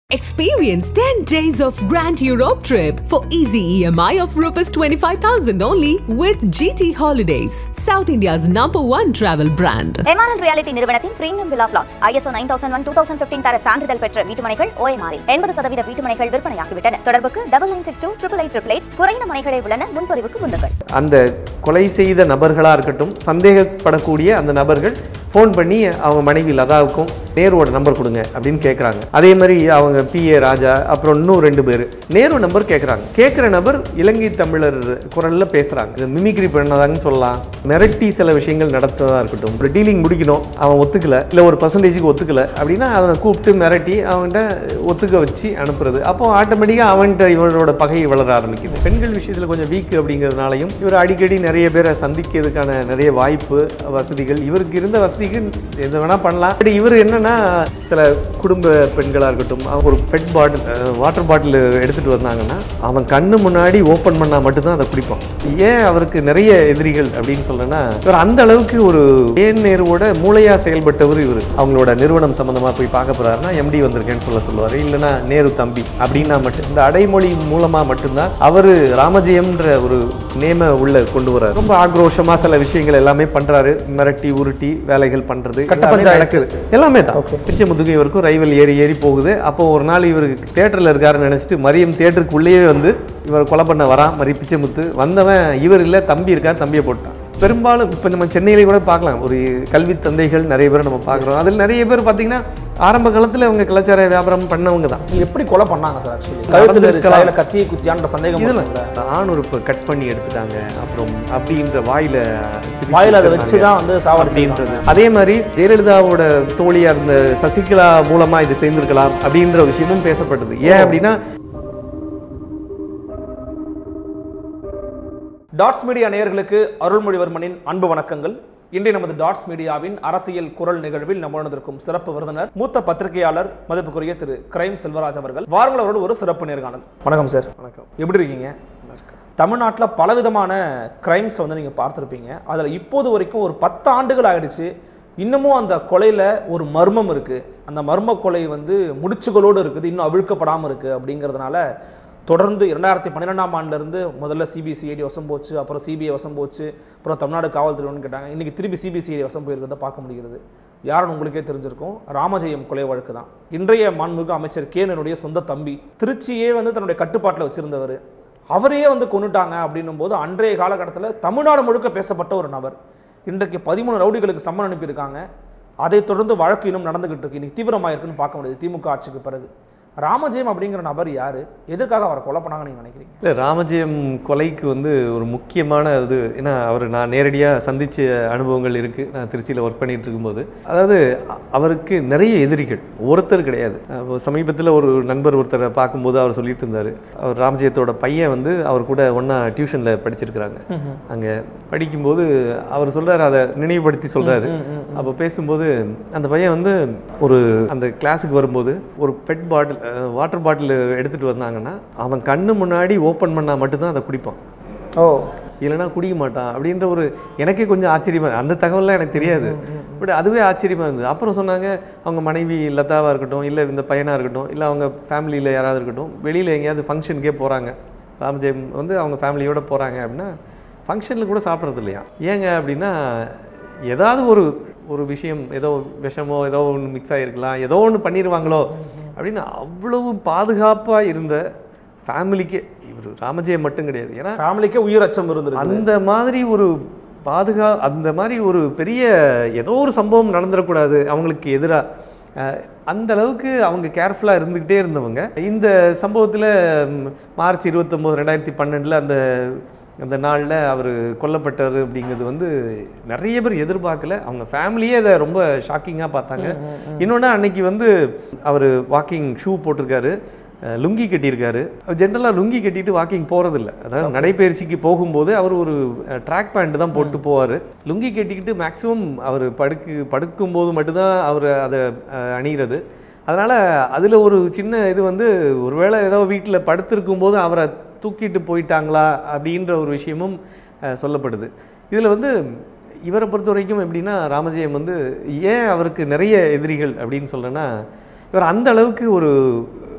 Experience 10 days of Grand Europe trip for easy EMI of Rs 25,000 only with GT Holidays, South India's number one travel brand. MRL reality நிறுவனத்தின் premium villa plots ISO nine thousand one two thousand fifteen தர சான்றிதழ் பெற்ற வீட்டுமனைகள் ஓஎம்ஆரில் எண்பது சதவீத வீட்டுமனைகள் விற்பனையாகிவிட்டன தொடர்புக்கு double nine six two triple eight triple eight குறைந்த மனைகளே உள்ளன முன்பதிவுக்கு முந்துங்கள் அந்த கொலை செய்த நபர்களாக இருக்கட்டும் சந்தேகப்படக்கூடிய அந்த நபர்கள் ஃபோன் பண்ணி அவங்க மனைவி லதாவுக்கும் நேருவோட நம்பர் கொடுங்க அப்படின்னு கேட்குறாங்க அதே மாதிரி அவங்க பிஏ ராஜா அப்புறம் இன்னும் ரெண்டு பேர் நேரு நம்பர் கேட்குறாங்க கேட்குற நபர் இலங்கை தமிழர் குரலில் பேசுகிறாங்க இது மிமிக்ரி பண்ணதாங்கன்னு சொல்லலாம் மிரட்டி சில விஷயங்கள் நடத்ததாக இருக்கட்டும் ஒரு டீலிங் முடிக்கணும் அவன் ஒத்துக்கல இல்லை ஒரு பர்சன்டேஜுக்கு ஒத்துக்கல அப்படின்னா அவனை கூப்பிட்டு மிரட்டி அவன்கிட்ட ஒத்துக்க வச்சு அனுப்புறது அப்போ ஆட்டோமேட்டிக்காக அவன்கிட்ட இவனோட பகை வளர ஆரம்பிக்குது பெண்கள் விஷயத்தில் கொஞ்சம் வீக் அப்படிங்கிறதுனாலையும் இவர் அடிக்கடி நிறைய பேரை சந்திக்கிறதுக்கான நிறைய வாய்ப்பு வசதிகள் இவருக்கு இருந்த வசதிக்கு எது வேணால் பண்ணலாம் பட் இவர் என்னன்னா சில குடும்ப பெண்களாக இருக்கட்டும் அவங்க ஒரு பெட் பாட்டில் வாட்டர் பாட்டில் எடுத்துகிட்டு வந்தாங்கன்னா அவன் கண்ணு முன்னாடி ஓப்பன் பண்ணால் மட்டும்தான் அதை குடிப்பான் ஏன் அவருக்கு நிறைய எதிரிகள் அப்படின்னு சொல்றேன்னா இவர் அந்த அளவுக்கு ஒரு ஏன் நேருவோட மூளையாக செயல்பட்டவர் இவர் அவங்களோட நிறுவனம் சம்மந்தமாக போய் பார்க்க போறாருன்னா எம்டி வந்திருக்கேன்னு சொல்ல சொல்லுவார் இல்லைன்னா நேரு தம்பி அப்படின்னா மட்டும் இந்த அடைமொழி மூலமாக மட்டும்தான் அவர் ராமஜெயம்ன்ற ஒரு நேம உள்ள கொண்டு வராரு ரொம்ப ஆக்ரோஷமாக சில விஷயங்கள் எல்லாமே பண்றாரு மிரட்டி உருட்டி வேலைகள் பண்றது கட்ட எல்லாமே பஞ்சாயத்து. நடக்குது எல்லாமே தான் பிச்சைமுத்துக்கும் இவருக்கும் ரைவல் ஏறி ஏறி போகுது அப்போ ஒரு நாள் இவர் தேட்டரில் இருக்காருன்னு நினச்சிட்டு மரியம் தேட்டருக்குள்ளேயே வந்து இவர் கொலை பண்ண வரான் மரி பிச்சைமுத்து வந்தவன் இவர் இல்லை தம்பி இருக்கார் தம்பியை போட்டான் பெரும்பாலும் இப்போ நம்ம சென்னையில கூட பார்க்கலாம் ஒரு கல்வி தந்தைகள் நிறைய பேர் நம்ம பார்க்குறோம் அதில் நிறைய பேர் பார்த்தீங்கன்னா ஆரம்ப காலத்தில் அவங்க கலாச்சார வியாபாரம் பண்ணவங்க தான் எப்படி கொலை பண்ணாங்க சார் ஆக்சுவலி கழுத்துல நடந்திருக்கலாம். சாயில கத்தியை குத்தியான்ற சந்தேகம் இதில் இருக்குல்ல. ஆணுறுப்பை கட் பண்ணி எடுத்துட்டாங்க அப்புறம் அப்படின்ற வாயில திருப்பி வாயில அதை வச்சிருந்தாங்க. வச்சு தான் வந்து சாவடிச்சிருக்காங்க. அப்படின்றது அதே மாதிரி ஜெயலலிதாவோட தோழியா இருந்த சசிகலா மூலமா இது செய்திருக்கலாம் அப்படின்ற ஒரு விஷயமும் பேசப்பட்டது ஏன் அப்படின்னா டாட்ஸ் மீடியா நேயர்களுக்கு அருள்மொழிவர்மனின் அன்பு வணக்கங்கள் இன்றைய நமது டாட்ஸ் மீடியாவின் அரசியல் குரல் நிகழ்வில் நம்முடன் இருக்கும் சிறப்பு விருந்தினர் மூத்த பத்திரிகையாளர் மதிப்புக்குரிய திரு கிரைம் செல்வராஜ் அவர்கள் வாருங்கள் அவரோட ஒரு சிறப்பு நேர்காணல் வணக்கம் சார் வணக்கம் எப்படி இருக்கீங்க தமிழ்நாட்டில் பலவிதமான கிரைம்ஸ் வந்து நீங்கள் பார்த்துருப்பீங்க அதில் இப்போது வரைக்கும் ஒரு பத்து ஆண்டுகள் ஆயிடுச்சு இன்னமும் அந்த கொலையில் ஒரு மர்மம் இருக்குது அந்த மர்ம கொலை வந்து முடிச்சுகளோடு இருக்குது இன்னும் அவிழ்க்கப்படாமல் இருக்குது அப்படிங்கிறதுனால தொடர்ந்து இரண்டாயிரத்தி பன்னிரெண்டாம் ஆண்டுலேருந்து முதல்ல சிபிசிஐடி வசம் போச்சு அப்புறம் சிபிஐ வசம் போச்சு அப்புறம் தமிழ்நாடு காவல்துறைன்னு கேட்டாங்க இன்றைக்கி திருப்பி சிபிசிஐடி வசம் போயிருக்கிறத பார்க்க முடிகிறது யாருன்னு உங்களுக்கே தெரிஞ்சிருக்கும் ராமஜெயம் கொலை வழக்கு தான் இன்றைய மாண்புமிகு அமைச்சர் கேனனுடைய சொந்த தம்பி திருச்சியே வந்து தன்னுடைய கட்டுப்பாட்டில் வச்சிருந்தவர் அவரையே வந்து கொண்டுட்டாங்க அப்படின்னும் போது அன்றைய காலகட்டத்தில் தமிழ்நாடு முழுக்க பேசப்பட்ட ஒரு நபர் இன்றைக்கு பதிமூணு ரவுடிகளுக்கு சம்மன் அனுப்பியிருக்காங்க அதைத் தொடர்ந்து வழக்கு இன்னும் நடந்துகிட்டு இருக்கு இன்னைக்கு தீவிரமாக இருக்குன்னு பார்க்க முடியுது திமுக ஆட்சிக்கு பிறகு ராமஜெயம் அப்படிங்கிற நபர் யாரு எதற்காக அவரை கொலை பண்ணாங்கன்னு நீங்க நினைக்கிறீங்க இல்லை ராமஜெயம் கொலைக்கு வந்து ஒரு முக்கியமான இது ஏன்னா அவர் நான் நேரடியாக சந்திச்ச அனுபவங்கள் இருக்குது நான் திருச்சியில் ஒர்க் பண்ணிட்டு இருக்கும்போது அதாவது அ- அவருக்கு நிறைய எதிரிகள் ஒருத்தர் கிடையாது அப்போ சமீபத்தில் ஒரு நண்பர் ஒருத்தரை பார்க்கும்போது அவர் சொல்லிட்டு இருந்தார் அவர் ராமஜெயத்தோட பையன் வந்து அவர் கூட ஒன்றா டியூஷனில் படிச்சிருக்கிறாங்க அங்கே படிக்கும்போது அவர் சொல்றாரு அதை நினைவுபடுத்தி சொல்றாரு அப்போ பேசும்போது அந்த பையன் வந்து ஒரு அந்த கிளாஸுக்கு வரும்போது ஒரு பெட் பாட்டில் வாட்டர் பாட்டில் எடுத்துகிட்டு வந்தாங்கன்னா அவன் கண்ணு முன்னாடி ஓப்பன் பண்ணால் மட்டும்தான் அதை குடிப்பான் ஓ இல்லைன்னா குடிக்க மாட்டான் அப்படின்ற ஒரு எனக்கே கொஞ்சம் ஆச்சரியமா இருக்கு. அந்த தகவல்லாம் எனக்கு தெரியாது பட் அதுவே ஆச்சரியமா இருந்தது அப்புறம் சொன்னாங்க அவங்க மனைவி லதாவாக இருக்கட்டும் இல்லை இந்த பையனாக இருக்கட்டும் இல்லை அவங்க ஃபேமிலியில் யாராவது இருக்கட்டும் வெளியில் எங்கேயாவது ஃபங்க்ஷனுக்கே போகிறாங்க ராமஜெயம் வந்து அவங்க ஃபேமிலியோட போகிறாங்க அப்படின்னா ஃபங்க்ஷனில் கூட சாப்பிட்றது இல்லையா ஏங்க அப்படின்னா ஏதாவது ஒரு ஒரு விஷயம் ஏதோ விஷமோ ஏதோ ஒன்று மிக்ஸ் ஆகிருக்கலாம் ஏதோ ஒன்று பண்ணிடுவாங்களோ அப்படின்னு அவ்வளவு பாதுகாப்பாக இருந்த ஃபேமிலிக்கே இவர் ராமஜெயம் மட்டும் கிடையாது ஏன்னா ஃபேமிலிக்கே உயிர் அச்சம் இருந்திருக்கு அந்த மாதிரி ஒரு பாதுகா அந்த மாதிரி ஒரு பெரிய ஏதோ ஒரு சம்பவம் நடந்துடக்கூடாது அவங்களுக்கு எதிராக அந்த அளவுக்கு அவங்க கேர்ஃபுல்லாக இருந்துக்கிட்டே இருந்தவங்க இந்த சம்பவத்தில் மார்ச் இருபத்தொம்போது ரெண்டாயிரத்தி பன்னெண்டில் அந்த அந்த நாளில் அவர் கொல்லப்பட்டார் அப்படிங்கிறது வந்து நிறைய பேர் எதிர்பார்க்கல அவங்க ஃபேமிலியே அதை ரொம்ப ஷாக்கிங்காக பார்த்தாங்க இன்னொன்று அன்னைக்கு வந்து அவர் வாக்கிங் ஷூ போட்டிருக்காரு அஹ் லுங்கி கட்டியிருக்காரு ஜென்ரலாக லுங்கி கட்டிட்டு வாக்கிங் போகிறதில்ல அதாவது நடைப்பயிற்சிக்கு போகும்போது அவர் ஒரு ட்ராக் பேண்ட் தான் போட்டு போவார் லுங்கி கட்டிக்கிட்டு மேக்ஸிமம் அவர் படுக்கு படுக்கும்போது மட்டும்தான் அவர் அதை அஹ், அணிகிறது அதனால் அதில் ஒரு சின்ன இது வந்து ஒருவேளை ஏதோ வீட்டில் படுத்திருக்கும் போது அவரை தூக்கிட்டு போயிட்டாங்களா அப்படின்ற ஒரு விஷயமும் அஹ், சொல்லப்படுது இதில் வந்து இவரை பொறுத்த வரைக்கும் எப்படின்னா ராமஜெயம் வந்து ஏன் அவருக்கு நிறைய எதிரிகள் அப்படின்னு சொல்கிறேன்னா இவர் அந்த அளவுக்கு ஒரு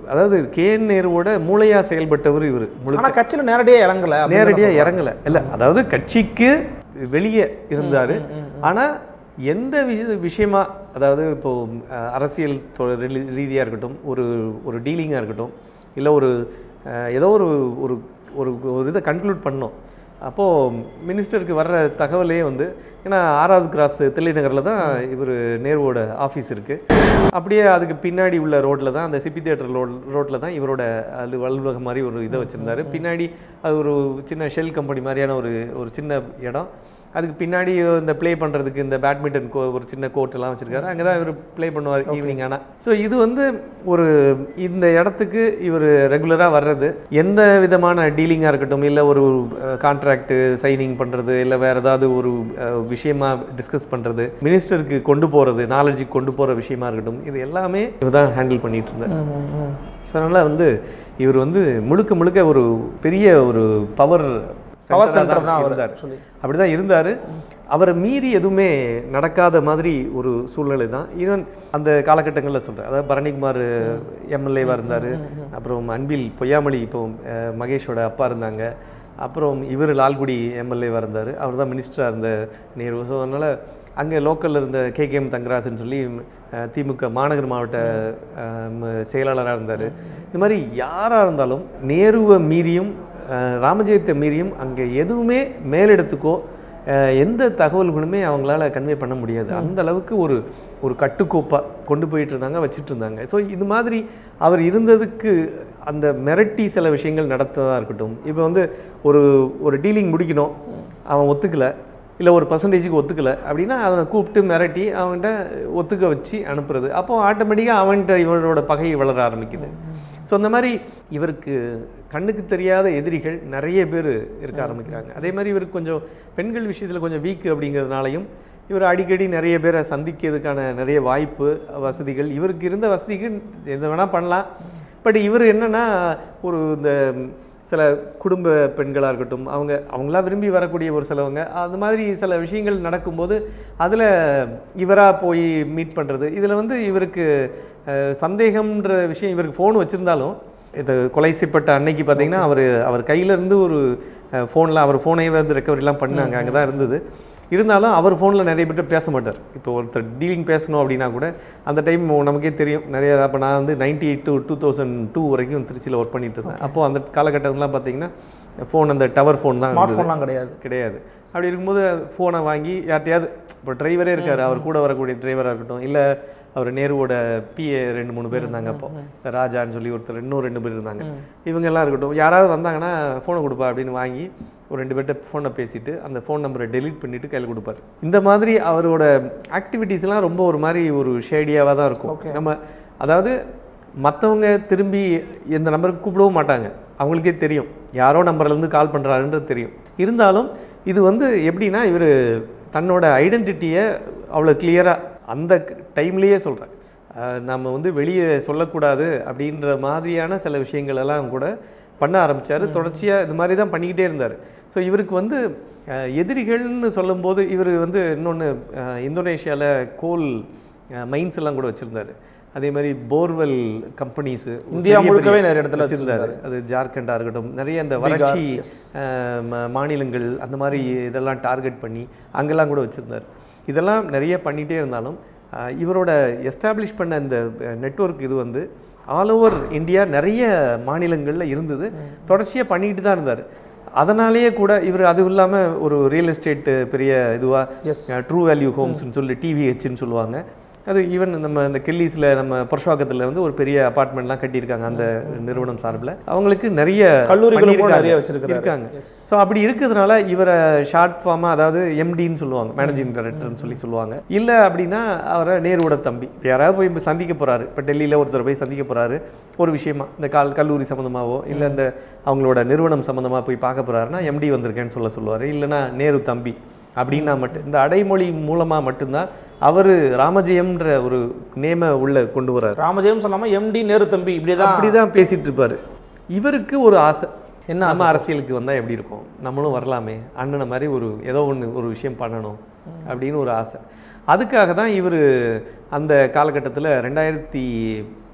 அதாவது கே என் நேருவோட மூளையா செயல்பட்டவர் இவர் முழுக்க ஆனா கட்சியில நேரடியா இறங்கல அப்படின்னு நேரடியா தானே இறங்கல இல்ல அதாவது கட்சிக்கு வெளியே இருந்தாரு ஆனா எந்த விஷ- விஷயமா அதாவது இப்போ அஹ், அரசியல் தொ- ரீ- ரீதியா இருக்கட்டும் ஒரு ஒரு டீலிங்கா இருக்கட்டும் இல்ல ஒரு அஹ், ஏதோ ஒரு ஒரு ஒரு ஒரு இதை கன்க்ளூட் பண்ணோம் அப்போது மினிஸ்டருக்கு வர்ற தகவலே வந்து ஏன்னா ஆறாவது கிராஸ் தில்லை நகரில் தான் இவர் நேருவோட ஆஃபீஸ் இருக்குது அப்படியே அதுக்கு பின்னாடி உள்ள ரோட்டில் தான் அந்த சிப்பி தியேட்டர் ரோட் ரோட்டில் தான் இவரோட அலு அலுவலகம் மாதிரி ஒரு இதை வச்சுருந்தாரு பின்னாடி அது ஒரு சின்ன ஷெல் கம்பெனி மாதிரியான ஒரு ஒரு சின்ன இடம் அதுக்கு பின்னாடி இந்த ப்ளே பண்ணுறதுக்கு இந்த பேட்மிண்டன் கோ ஒரு சின்ன கோர்ட் எல்லாம் வச்சுருக்காரு அங்கே தான் இவர் ப்ளே பண்ணுவார் ஈவினிங் ஆனால் ஸோ இது வந்து ஒரு இந்த இடத்துக்கு இவர் ரெகுலராக வர்றது எந்த விதமான டீலிங்காக இருக்கட்டும் இல்லை ஒரு கான்ட்ராக்ட் சைனிங் பண்ணுறது இல்லை வேறு ஏதாவது ஒரு அஹ், விஷயமா டிஸ்கஸ் பண்ணுறது மினிஸ்டருக்கு கொண்டு போகிறது நாலேஜுக்கு கொண்டு போகிற விஷயமா இருக்கட்டும் இது எல்லாமே இவர் தான் ஹேண்டில் பண்ணிட்டு இருந்தார் ஸோ அதனால் வந்து இவர் வந்து முழுக்க முழுக்க ஒரு பெரிய ஒரு பவர் பவர் சென்டர் தான் அவர் இருந்தார் சொல்லி அப்படிதான் இருந்தார் அவரை மீறி எதுவுமே நடக்காத மாதிரி ஒரு சூழ்நிலை தான் ஈவன் அந்த காலகட்டங்களில் சொல்கிறேன் அதாவது பரணிக்குமார் எம்எல்ஏவாக இருந்தார் அப்புறம் அன்பில் பொய்யாமொழி இப்போ அஹ், மகேஷோட அப்பா இருந்தாங்க அப்புறம் இவர் லால்குடி எம்எல்ஏவாக இருந்தார் அவர் தான் மினிஸ்டராக இருந்த நேரு ஸோ அதனால் அங்கே லோக்கலில் இருந்த கே கே எம் தங்கராஜன் சொல்லி அஹ், திமுக மாநகர் மாவட்ட செயலாளராக இருந்தார் இது மாதிரி யாராக இருந்தாலும் நேருவை மீறியும் அஹ், ராமஜெயத்தை மீறியும் அங்கே எதுவுமே மேலிடத்துக்கோ அஹ், எந்த தகவல்களுமே அவங்களால கன்வே பண்ண முடியாது அந்த அளவுக்கு ஒரு ஒரு கட்டுக்கோப்பாக கொண்டு போயிட்டு இருந்தாங்க வச்சுட்டு இருந்தாங்க ஸோ இது மாதிரி அவர் இருந்ததுக்கு அந்த மிரட்டி சில விஷயங்கள் நடத்ததாக இருக்கட்டும் இப்போ வந்து ஒரு ஒரு டீலிங் முடிக்கணும் அவன் ஒத்துக்கலை இல்லை ஒரு பர்சன்டேஜுக்கு ஒத்துக்கலை அப்படின்னா அவனை கூப்பிட்டு மிரட்டி அவன்கிட்ட ஒத்துக்க வச்சு அனுப்புறது அப்போ ஆட்டோமேட்டிக்காக அவன்கிட்ட இவனோட பகை வளர ஆரம்பிக்குது ஸோ அந்த மாதிரி இவருக்கு கண்ணுக்கு தெரியாத எதிரிகள் நிறைய பேர் இருக்க ஆரம்பிக்கிறாங்க அதே மாதிரி இவருக்கு கொஞ்சம் பெண்கள் விஷயத்தில் கொஞ்சம் வீக் அப்படிங்கிறதுனாலையும் இவர் அடிக்கடி நிறைய பேரை சந்திக்கிறதுக்கான நிறைய வாய்ப்பு வசதிகள் இவருக்கு இருந்த வசதிக்கு எது வேணால் பண்ணலாம் பட் இவர் என்னன்னா ஒரு இந்த சில குடும்ப பெண்களாக இருக்கட்டும் அவங்க அவங்களா விரும்பி வரக்கூடிய ஒரு சிலவங்க அது மாதிரி சில விஷயங்கள் நடக்கும்போது அதில் இவராக போய் மீட் பண்ணுறது இதில் வந்து இவருக்கு அஹ், சந்தேகம்ன்ற விஷயம் இவருக்கு ஃபோன் வச்சுருந்தாலும் இது கொலை செய்யப்பட்ட அன்னைக்கு பார்த்தீங்கன்னா அவர் அவர் கையில இருந்து ஒரு ஃபோனில் அவர் ஃபோனை வந்து ரெக்கவரிலாம் பண்ணாங்க அங்கே தான் இருந்தது இருந்தாலும் அவர் ஃபோனில் நிறைய பேர்ட்ட பேச மாட்டார் இப்போ ஒருத்தர் டீலிங் பேசணும் அப்படின்னா கூட அந்த டைம் நமக்கே தெரியும் நிறைய அப்போ நான் வந்து ninety eight to two thousand two வரைக்கும் திருச்சியில் ஒர்க் பண்ணிட்டு இருந்தேன் அப்போது அந்த காலகட்டத்திலாம் பார்த்தீங்கன்னா ஃபோன் அந்த டவர் ஃபோன் தான் ஸ்மார்ட் இருந்தது. ஃபோன்லாம் கிடையாது கிடையாது அப்படி இருக்கும்போது ஃபோனை வாங்கி யார்ட்டையாவது இப்போ டிரைவரே இருக்காரு அவர் கூட வரக்கூடிய டிரைவராக இருக்கட்டும் இல்லை அவர் நேருவோட பிஏ ரெண்டு மூணு பேர் இருந்தாங்க அப்போ ராஜான்னு சொல்லி ஒருத்தர் இன்னும் ரெண்டு பேர் இருந்தாங்க இவங்க எல்லாம் இருக்கட்டும் யாராவது வந்தாங்கன்னா ஃபோனை கொடுப்பா அப்படின்னு வாங்கி ஒரு ரெண்டு பேர்கிட்ட ஃபோனை பேசிட்டு அந்த ஃபோன் நம்பரை டெலீட் பண்ணிட்டு கையில் கொடுப்பாரு இந்த மாதிரி அவரோட ஆக்டிவிட்டீஸ்லாம் ரொம்ப ஒரு மாதிரி ஒரு ஷேடியாவாக தான் இருக்கும் நம்ம அதாவது மற்றவங்க திரும்பி எந்த நம்பருக்கு கூப்பிடவும் மாட்டாங்க அவங்களுக்கே தெரியும் யாரோ நம்பர்லேருந்து கால் பண்ணுறாருன்றது தெரியும் இருந்தாலும் இது வந்து எப்படின்னா இவர் தன்னோட ஐடென்டிட்டியை அவ்வளோ கிளியராக அந்த டைம்லேயே சொல்கிறேன் நம்ம வந்து வெளியே சொல்லக்கூடாது அப்படின்ற மாதிரியான சில விஷயங்கள் எல்லாம் கூட பண்ண ஆரம்பிச்சாரு தொடர்ச்சியாக இது மாதிரி தான் பண்ணிக்கிட்டே இருந்தார் ஸோ இவருக்கு வந்து அஹ், எதிரிகள்னு சொல்லும்போது இவர் வந்து இன்னொன்று இந்தோனேஷியாவில் கோல் மைன்ஸ் எல்லாம் கூட வச்சுருந்தாரு அதே மாதிரி போர்வெல் கம்பெனிஸு இந்தியா முழுக்கவே நிறைய இடத்துல வச்சிருந்தாரு அது ஜார்க்கண்டாக இருக்கட்டும் நிறைய அந்த வறட்சி yes. அஹ், ம- மாநிலங்கள் அந்த மாதிரி இதெல்லாம் டார்கெட் பண்ணி அங்கெல்லாம் கூட வச்சுருந்தார் இதெல்லாம் நிறைய பண்ணிகிட்டே இருந்தாலும் அஹ், இவரோட எஸ்டாப்ளிஷ் பண்ண இந்த நெட்வொர்க் இது வந்து ஆல் ஓவர் இந்தியா நிறைய மாநிலங்களில் இருந்தது தொடர்ச்சியாக பண்ணிக்கிட்டு தான் இருந்தார் அதனாலேயே கூட இவர் அதுவும் இல்லாமல் ஒரு ரியல் எஸ்டேட் பெரிய இதுவாக Yes. ட்ரூ வேல்யூ ஹோம்ஸ்னு சொல்லி டிவிஹெச்னு சொல்லுவாங்க அது ஈவன் நம்ம இந்த கில்லிஸில் நம்ம புருஷவாக்கத்தில் வந்து ஒரு பெரிய அப்பார்ட்மெண்ட்லாம் கட்டியிருக்காங்க அந்த நிறுவனம் சார்பில் அவங்களுக்கு நிறைய கல்லூரிகளும் கூட பண்ணியிருக்காங்க. நிறைய வச்சிருக்கிறாரு. இருக்காங்க Yes. ஸோ அப்படி இருக்கிறதுனால இவரை ஷார்ட் ஃபார்மாக அதாவது எம்டின்னு சொல்லுவாங்க மேனேஜிங் டைரக்டர்னு சொல்லி சொல்லுவாங்க இல்லை அப்படின்னா அவரை நேருவோட தம்பி இப்ப யாராவது போய் இப்ப சந்திக்க போறாரு இப்போ டெல்லியில் ஒருத்தர் போய் சந்திக்க போறாரு ஒரு விஷயமா இந்த கால் கல்லூரி சம்மந்தமாவோ இல்லை இந்த அவங்களோட நிறுவனம் சம்மந்தமாக போய் பார்க்க போறாருன்னா எம்டி வந்திருக்கேன்னு சொல்ல சொல்லுவார் இல்லைன்னா நேரு தம்பி அப்படின்னா மட்டும் இந்த அடைமொழி மூலமாக மட்டும்தான் அவர் ராமஜெயம்ன்ற ஒரு நேம உள்ள கொண்டு வராரு ராமஜெயம் சொல்லாம எம்டி நேரு தம்பி இப்படிதான் அப்படிதான் பேசிட்டு இருப்பாரு இவருக்கு ஒரு ஆசை என்ன நம்ம அரசியலுக்கு வந்தா எப்படி இருக்கும் நம்மளும் வரலாமே அண்ணனை மாதிரி ஒரு ஏதோ ஒண்ணு ஒரு விஷயம் பண்ணணும் அப்படின்னு ஒரு ஆசை அதுக்காக தான் இவர் அந்த காலகட்டத்தில் ரெண்டாயிரத்தி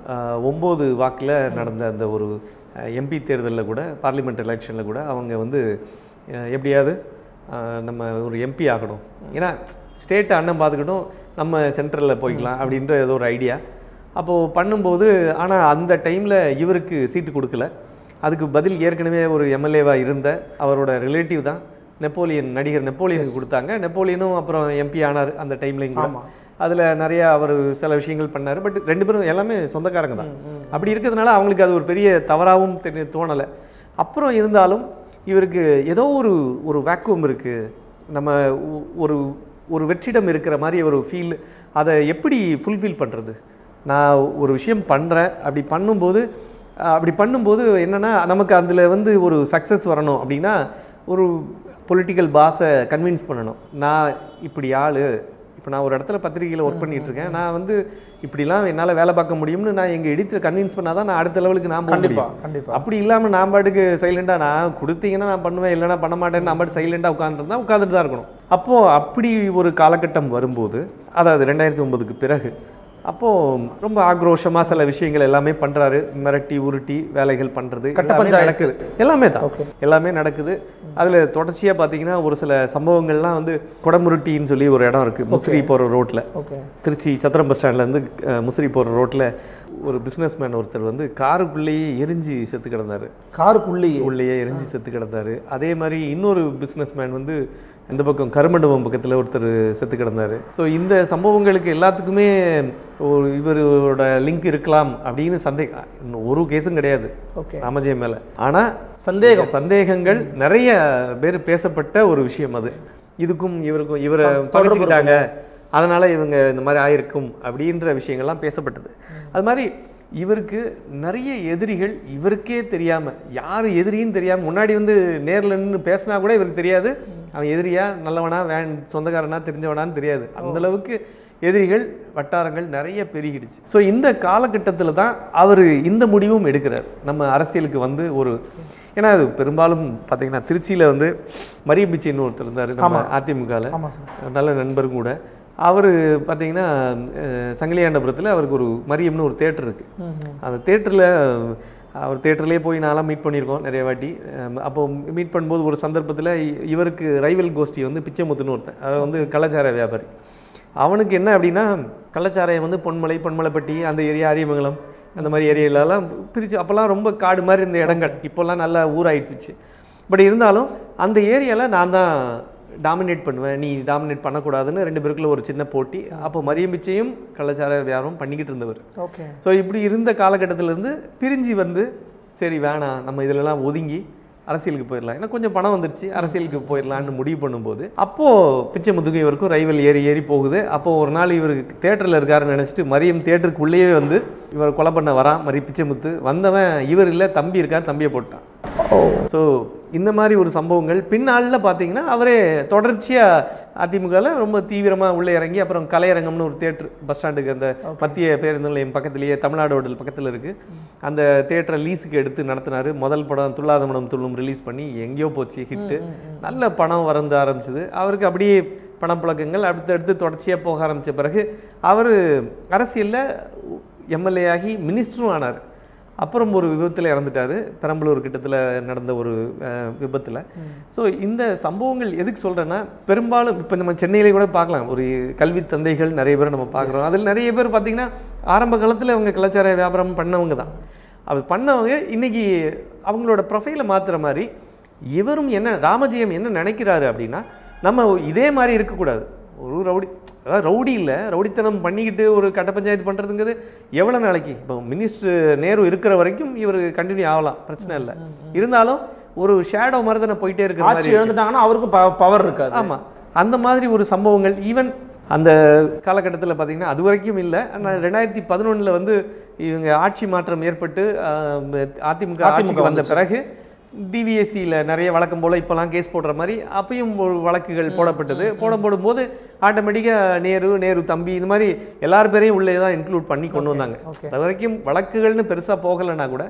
ஒம்பது வாக்கில் நடந்த அந்த ஒரு எம்பி தேர்தலில் கூட பார்லிமெண்ட் எலெக்ஷனில் கூட அவங்க வந்து அஹ், எப்படியாவது அஹ், நம்ம ஒரு எம்பி ஆகணும் ஏன்னா ஸ்டேட்டை அண்ணன் பார்த்துக்கிட்டும் நம்ம சென்ட்ரலில் போய்க்கலாம் அப்படின்ற ஏதோ ஒரு ஐடியா அப்போது பண்ணும்போது ஆனால் அந்த டைமில் இவருக்கு சீட்டு கொடுக்கல அதுக்கு பதில் ஏற்கனவே ஒரு எம்எல்ஏவாக இருந்த அவரோட ரிலேட்டிவ் தான் நெப்போலியன் நடிகர் நெப்போலியனுக்கு கொடுத்தாங்க நெப்போலியனும் அப்புறம் எம்பி ஆனார் அந்த டைம்லையும் கூட ஆமா. அதில் நிறைய அவர் சில விஷயங்கள் பண்ணார் பட் ரெண்டு பேரும் எல்லாமே சொந்தக்காரங்க தான் அப்படி இருக்கிறதுனால அவங்களுக்கு அது ஒரு பெரிய தவறாகவும் தெரி தோணலை அப்புறம் இருந்தாலும் இவருக்கு ஏதோ ஒரு ஒரு வேக்குவம் இருக்குது நம்ம ஒ- ஒரு ஒரு வெற்றிடம் இருக்கிற மாதிரி ஒரு ஃபீல் அதை எப்படி ஃபுல்ஃபில் பண்ணுறது நான் ஒரு விஷயம் பண்ணுறேன் அப்படி பண்ணும்போது அஹ், அப்படி பண்ணும்போது என்னென்னா நமக்கு அதில் வந்து ஒரு சக்ஸஸ் வரணும் அப்படின்னா ஒரு பொலிட்டிக்கல் பாஸை கன்வின்ஸ் பண்ணணும் நான் இப்படி ஆள் இப்போ நான் ஒரு இடத்துல பத்திரிகையில் ஒர்க் பண்ணிட்டு இருக்கேன் நான் வந்து இப்படிலாம் என்னால் வேலை பார்க்க முடியும்னு நான் எங்கள் எடிட்டர் கன்வின்ஸ் பண்ணாதான் நான் அடுத்த லெவலுக்கு நான் போக கண்டிப்பா முடியும் கண்டிப்பா அப்படி இல்லாமல் நான் பாட்டுக்கு சைலண்டாக நான் கொடுத்தீங்கன்னா நான் பண்ணுவேன் இல்லைன்னா பண்ண மாட்டேன்னு நான் பாட்டு சைலண்டாக உட்காந்துருந்தா உட்காந்துட்டு தான் இருக்கணும் அப்போது அப்படி ஒரு காலகட்டம் வரும்போது அதாவது ரெண்டாயிரத்தி ஒன்பதுக்கு பிறகு அப்போது ரொம்ப ஆக்ரோஷமாக சில விஷயங்கள் எல்லாமே பண்ணுறாரு மிரட்டி உருட்டி வேலைகள் பண்ணுறது கட்ட பஞ்சாயத்து. நடக்குது எல்லாமே தான் Okay. எல்லாமே நடக்குது அதில் தொடர்ச்சியாக பார்த்தீங்கன்னா ஒரு சில சம்பவங்கள்லாம் வந்து குடமுருட்டின்னு சொல்லி ஒரு இடம் இருக்குது முசிறி போகிற ரோட்டில் ஓகே திருச்சி சத்திரம் பஸ் ஸ்டாண்ட்லேருந்து முசிறி போகிற ரோட்டில் ஒரு பிஸ்னஸ் மேன் ஒருத்தர் வந்து காருக்குள்ளேயே எரிஞ்சு செத்து கிடந்தாரு காருக்குள்ளேயே உள்ளேயே எரிஞ்சு செத்து கிடந்தாரு அதே மாதிரி இன்னொரு பிஸ்னஸ் மேன் வந்து இந்த பக்கம் கருமண்டபம் பக்கத்தில் ஒருத்தர் செத்து கிடந்தாரு ஸோ இந்த சம்பவங்களுக்கு எல்லாத்துக்குமே ஒரு இவரோட லிங்க் இருக்கலாம் அப்படின்னு சந்தேகம் இன்னும் ஒரு கேஸும் கிடையாது ஓகே ராமஜெயம் மேலே ஆனால் சந்தேகம் சந்தேகங்கள் நிறைய பேர் பேசப்பட்ட ஒரு விஷயம் அது இதுக்கும் இவருக்கும் இவரை ச- தொடர்பு பகைச்சுக்கிட்டாங்க அதனால இவங்க இந்த மாதிரி ஆயிருக்கும் அப்படின்ற விஷயங்கள்லாம் பேசப்பட்டது அது மாதிரி இவருக்கு நிறைய எதிரிகள் இவருக்கே தெரியாம யார் எதிரின்னு தெரியாம முன்னாடி வந்து நேர்ல நின்று பேசினா கூட இவருக்கு தெரியாது அவன் எதிரியா நல்லவனா வேன் சொந்தக்காரனா தெரிஞ்சவனான்னு தெரியாது அந்த அளவுக்கு எதிரிகள் வட்டாரங்கள் நிறைய பெருகிடுச்சு ஸோ இந்த காலகட்டத்தில் தான் அவர் இந்த முடிவும் எடுக்கிறார் நம்ம அரசியலுக்கு வந்து ஒரு ஏன்னா அது பெரும்பாலும் பார்த்தீங்கன்னா திருச்சியில் வந்து மரிய பிச்சைன்னு ஒருத்தர் இருந்தார் நம்ம அதிமுகவில் ஆமா சார் நல்ல நண்பரும் கூட அவர் பார்த்தீங்கன்னா அஹ், சங்கிலியாண்டபுரத்தில் அவருக்கு ஒரு மரியம்னு ஒரு தேட்டர் இருக்குது அந்த தேட்டரில் அவர் தேட்டர்லேயே போய் நான்லாம் மீட் பண்ணியிருக்கோம் நிறைய வாட்டி அஹ், அப்போ மீட் பண்ணும்போது ஒரு சந்தர்ப்பத்தில் இவருக்கு ரைவல் கோஷ்டி வந்து பிச்சைமுத்துன்னு ஒருத்தன் அவர் வந்து கலாச்சார வியாபாரி அவனுக்கு என்ன அப்படின்னா கள்ளச்சாராயம் வந்து பொன்மலை பொன்மலைப்பட்டி அந்த ஏரியா அரியமங்கலம் அந்த மாதிரி ஏரியாலலாம் பிரித்து அப்போல்லாம் ரொம்ப காடு மாதிரி இருந்த இடங்கள் இப்போல்லாம் நல்லா ஊராயிட்டுச்சு பட் இருந்தாலும் அந்த ஏரியாவில் நான் தான் டாமினேட் பண்ணுவேன் நீ டாமினேட் பண்ணக்கூடாதுன்னு ரெண்டு பேருக்குள்ள ஒரு சின்ன போட்டி அப்போ மரியம் பிச்சையும் கள்ளச்சார வியாபாரம் பண்ணிக்கிட்டு இருந்தவர் ஓகே ஸோ இப்படி இருந்த காலகட்டத்திலேருந்து பிரிஞ்சு வந்து சரி வேணாம் நம்ம இதிலெல்லாம் ஒதுங்கி அரசியலுக்கு போயிடலாம் ஏன்னா கொஞ்சம் பணம் வந்துருச்சு அரசியலுக்கு போயிடலான்னு முடிவு பண்ணும்போது அப்போது பிச்சைமுத்துக்கும் இவருக்கும் ரைவல் ஏறி ஏறி போகுது அப்போ ஒரு நாள் இவருக்கு தேட்டரில் இருக்காருன்னு நினச்சிட்டு மரியம் தேட்டருக்குள்ளேயே வந்து இவர் கொலை பண்ண வரான் மரி பிச்சைமுத்து வந்தவன் இவர் இல்லை தம்பி இருக்கார் தம்பியை போட்டான் ஸோ இந்த மாதிரி ஒரு சம்பவங்கள் பின்னாளில் பார்த்தீங்கன்னா அவரே தொடர்ச்சியாக அதிமுகவில் ரொம்ப தீவிரமாக உள்ளே இறங்கி அப்புறம் கலையரங்கம்னு ஒரு தேட்டர் பஸ் ஸ்டாண்டுக்கு அந்த மத்திய பேருந்து நிலையம் பக்கத்துலேயே தமிழ்நாடு ஹோட்டல் பக்கத்தில் இருக்குது அந்த தேட்டரை லீஸுக்கு எடுத்து நடத்தினாரு முதல் படம் துள்ளாத மனம் துள்ளும் ரிலீஸ் பண்ணி எங்கேயோ போச்சு ஹிட்டு நல்ல பணம் வரந்து ஆரம்பிச்சது அவருக்கு அப்படியே பணப்புழக்கங்கள் அடுத்தடுத்து தொடர்ச்சியாக போக ஆரம்பித்த பிறகு அவர் அரசியலில் எம்எல்ஏ ஆகி மினிஸ்டரும் ஆனார் அப்புறம் ஒரு விபத்தில் இறந்துட்டாரு பெரம்பலூர் கிட்டத்தில் நடந்த ஒரு விபத்தில் ஸோ இந்த சம்பவங்கள் எதுக்கு சொல்கிறேன்னா பெரும்பாலும் இப்போ நம்ம சென்னையிலே கூட பார்க்கலாம் ஒரு கல்வி தந்தைகள் நிறைய பேர் நம்ம பார்க்குறோம் அதில் நிறைய பேர் பார்த்தீங்கன்னா ஆரம்ப காலத்தில் அவங்க கலாச்சார வியாபாரம் பண்ணவங்க தான் அது பண்ணவங்க இன்னைக்கு அவங்களோட ப்ரொஃபைலை மாற்றுற மாதிரி இவரும் என்ன ராமஜெயம் என்ன நினைக்கிறாரு அப்படின்னா நம்ம இதே மாதிரி இருக்கக்கூடாது ஒரு ரவுடி அதாவது ரவுடி இல்லை ரவுடித்தனம் பண்ணிக்கிட்டு ஒரு கட்ட பஞ்சாயத்து பண்ணுறதுங்கிறது எவ்வளோ நாளைக்கு இப்போ மினிஸ்டர் நேரு இருக்கிற வரைக்கும் இவர் கண்டினியூ ஆகலாம் பிரச்சனை இல்லை இருந்தாலும் ஒரு ஷேடோ மாதிரி தானே போயிட்டே இருக்கிற ஆட்சி மாதிரி இருக்கு. இழந்துட்டாங்கன்னா அவருக்கும் பவர் இருக்காது ஆமா அந்த மாதிரி ஒரு சம்பவங்கள் ஈவன் அந்த காலகட்டத்தில் பார்த்தீங்கன்னா அது வரைக்கும் இல்லை ஆனால் ரெண்டாயிரத்தி பதினொன்றில் வந்து இவங்க ஆட்சி மாற்றம் ஏற்பட்டு ஆஹ், அதிமுக ஆட்சிக்கு வந்த வந்துச்சு. பிறகு டிவிஎஸ்சியில் நிறைய வழக்கம் போல் இப்போலாம் கேஸ் போடுற மாதிரி அப்பயும் ஒரு வழக்குகள் போடப்பட்டது போட போடும்போது ஆட்டோமேட்டிக்காக நேரு நேரு தம்பி இந்த மாதிரி எல்லார் பேரையும் உள்ளே தான் இன்க்ளூட் பண்ணி கொண்டு வந்தாங்க okay. அது வரைக்கும் வழக்குகள்னு பெருசாக போகலைன்னா கூட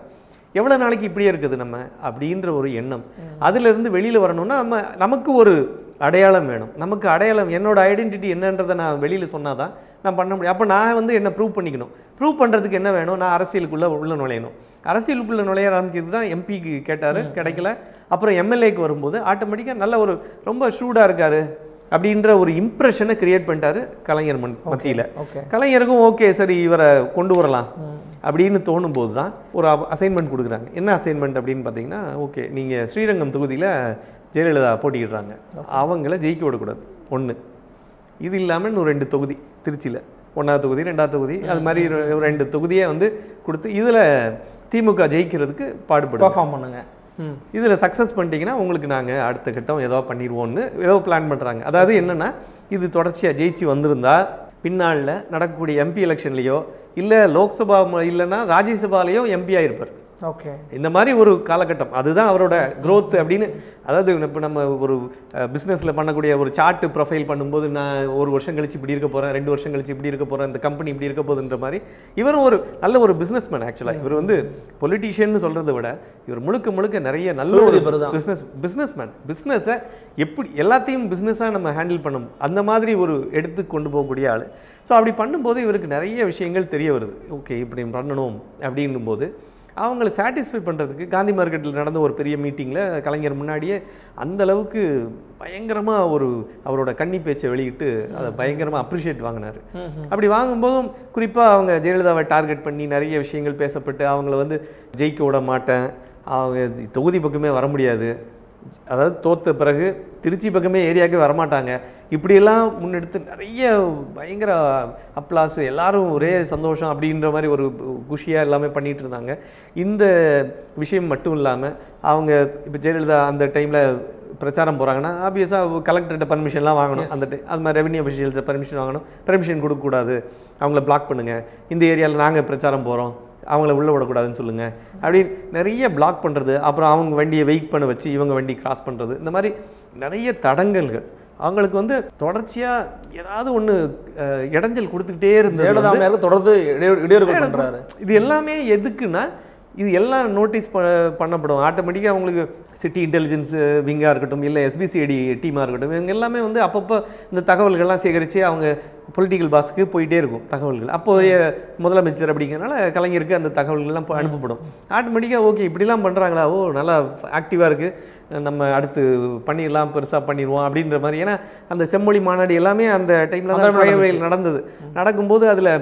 எவ்வளோ நாளைக்கு இப்படியே இருக்குது நம்ம அப்படின்ற ஒரு எண்ணம் அதிலிருந்து வெளியில் வரணும்னா நம்ம நமக்கு ஒரு அடையாளம் வேணும் நமக்கு அடையாளம் என்னோட ஐடென்டிட்டி என்னன்றதை நான் வெளியில் சொன்னாதான் நான் பண்ண முடியும் அப்போ நான் வந்து என்ன ப்ரூவ் பண்ணிக்கணும் ப்ரூவ் பண்ணுறதுக்கு என்ன வேணும் நான் அரசியலுக்குள்ளே உள்ள நுழையணும் அரசியலுக்குள்ளே நுழைய ஆரம்பிச்சது தான் எம்பிக்கு கேட்டார் கிடைக்கல அப்புறம் எம்எல்ஏக்கு வரும்போது ஆட்டோமேட்டிக்காக நல்ல ஒரு ரொம்ப ஷூடாக இருக்காரு அப்படின்ற ஒரு இம்ப்ரெஷனை கிரியேட் பண்ணிட்டாரு கலைஞர் மன் மத்தியில் ஓகே கலைஞருக்கும் ஓகே சரி இவரை கொண்டு வரலாம் அப்படின்னு தோணும் போது தான் ஒரு அசைன்மெண்ட் கொடுக்குறாங்க என்ன அசைன்மெண்ட் அப்படின்னு பார்த்தீங்கன்னா ஓகே நீங்கள் ஸ்ரீரங்கம் தொகுதியில் ஜெயலலிதா போட்டியிடுறாங்க அவங்கள ஜெயிக்க விடக்கூடாது ஒன்று இது இல்லாமல் இன்னும் ரெண்டு தொகுதி திருச்சியில் ஒன்றாவது தொகுதி ரெண்டாவது தொகுதி அது மாதிரி ஒரு ரெண்டு தொகுதியை வந்து கொடுத்து இதில் திமுக ஜெயிக்கிறதுக்கு பாடுபடும் பர்ஃபார்ம் பண்ணுங்க ம் இதில் சக்ஸஸ் பண்ணிட்டீங்கன்னா உங்களுக்கு நாங்கள் அடுத்த கட்டம் ஏதோ பண்ணிடுவோம்னு ஏதோ பிளான் பண்ணுறாங்க அதாவது என்னென்னா இது தொடர்ச்சியாக ஜெயிச்சு வந்திருந்தா பின்னாளில் நடக்கக்கூடிய எம்பி எலெக்ஷன்லேயோ இல்லை லோக்சபா ம- இல்லைன்னா ராஜ்யசபாலேயோ எம்பி ஆயிருப்பார் ஓகே இந்த மாதிரி ஒரு காலகட்டம் அதுதான் அவரோட growth அப்படின்னு அதாவது இப்போ நம்ம ஒரு பிஸ்னஸில் பண்ணக்கூடிய ஒரு சார்ட் ப்ரொஃபைல் பண்ணும்போது நான் ஒரு வருஷம் கழிச்சு இப்படி இருக்க போகிறேன் ரெண்டு வருஷம் கழிச்சு இப்படி இருக்க போகிறேன் இந்த கம்பெனி இப்படி இருக்க போகுதுன்ற மாதிரி இவரும் ஒரு நல்ல ஒரு பிஸ்னஸ் மேன் ஆக்சுவலாக இவர் வந்து பொலிட்டீஷியன் சொல்கிறத விட இவர் முழுக்க முழுக்க நிறைய நல்ல ஒரு தொழிலதிபர் தான். பிஸ்னஸ் பிஸ்னஸ் மேன் பிஸ்னஸை எப்படி எல்லாத்தையும் பிஸ்னஸாக நம்ம ஹேண்டில் பண்ணும் அந்த மாதிரி ஒரு எடுத்து கொண்டு போகக்கூடிய ஆள் ஸோ அப்படி பண்ணும்போது இவருக்கு நிறைய விஷயங்கள் தெரிய வருது ஓகே இப்படி பண்ணணும் அப்படின்னும் போது அவங்கள சாட்டிஸ்ஃபை பண்ணுறதுக்கு காந்தி மார்க்கெட்டில் நடந்த ஒரு பெரிய மீட்டிங்கில் கலைஞர் முன்னாடியே அந்த அளவுக்கு பயங்கரமாக ஒரு அவரோட கன்னி பேச்சை வெளியிட்டு அதை பயங்கரமாக அப்ரிஷியேட் வாங்கினார் அப்படி வாங்கும்போதும் குறிப்பாக அவங்க ஜெயலலிதாவை டார்கெட் பண்ணி நிறைய விஷயங்கள் பேசப்பட்டு அவங்கள வந்து ஜெயிக்க விட மாட்டேன் அவங்க தொகுதி பக்கமே வர முடியாது அதாவது தோத்த பிறகு திருச்சி பக்கமே ஏரியாவுக்கு வரமாட்டாங்க இப்படியெல்லாம் முன்னெடுத்து நிறைய பயங்கர அப்ளாஸ் எல்லாரும் ஒரே சந்தோஷம் அப்படின்ற மாதிரி ஒரு குஷியாக எல்லாமே பண்ணிட்டு இருந்தாங்க இந்த விஷயம் மட்டும் இல்லாமல் அவங்க இப்போ ஜெயலலிதா அந்த டைமில் பிரச்சாரம் போகிறாங்கன்னா ஆப்வியஸாக கலெக்டர்கிட்ட பர்மிஷன்லாம் வாங்கணும் அந்த ti- அது மாதிரி ரெவன்யூ அஃபிஷியல்ஸ் பர்மிஷன் வாங்கணும் பெர்மிஷன் கொடுக்கக்கூடாது அவங்கள பிளாக் பண்ணுங்கள் இந்த ஏரியாவில் நாங்கள் பிரச்சாரம் போகிறோம் அவங்கள உள்ளே விடக்கூடாதுன்னு சொல்லுங்கள் அப்படி நிறைய பிளாக் பண்ணுறது அப்புறம் அவங்க வண்டியை வெயிட் பண்ண வச்சு இவங்க வண்டி கிராஸ் பண்ணுறது இந்த மாதிரி நிறைய தடங்கல்கள் அவங்களுக்கு வந்து தொடர்ச்சியாக ஏதாவது ஒன்று இடைஞ்சல் கொடுத்துக்கிட்டே இருந்தது ஜெயலலிதா வந்து- அம்மையாருக்கு தொடர்ந்து இடையூறு இடையூறுகள் பண்றாரு இது எல்லாமே எதுக்குன்னா இது எல்லாம் நோட்டீஸ் ப பண்ணப்படும் ஆட்டோமேட்டிக்காக அவங்களுக்கு சிட்டி இன்டெலிஜென்ஸ் விங்காக இருக்கட்டும் இல்லை எஸ்பிசிஐடி டீமாக இருக்கட்டும் இவங்க எல்லாமே வந்து அப்பப்போ இந்த தகவல்கள்லாம் சேகரித்து அவங்க பொலிட்டிக்கல் பாஸ்க்கு போயிட்டே இருக்கும் தகவல்கள் அப்போதைய முதலமைச்சர் அப்படிங்கிறனால கலைஞருக்கு அந்த தகவல்கள்லாம் போ- அனுப்பப்படும் ஆட்டோமேட்டிக்காக ஓகே இப்படிலாம் பண்ணுறாங்களா ஓ நல்லா ஆக்டிவாக இருக்குது நம்ம அடுத்து பண்ணிடலாம் பெருசாக பண்ணிடுவோம் அப்படின்ற மாதிரி ஏன்னா அந்த செம்மொழி மாநாடு எல்லாமே அந்த டைமில் அந்த தான் time நடந்துச்சு. பழைய நடந்தது நடக்கும்போது அதில்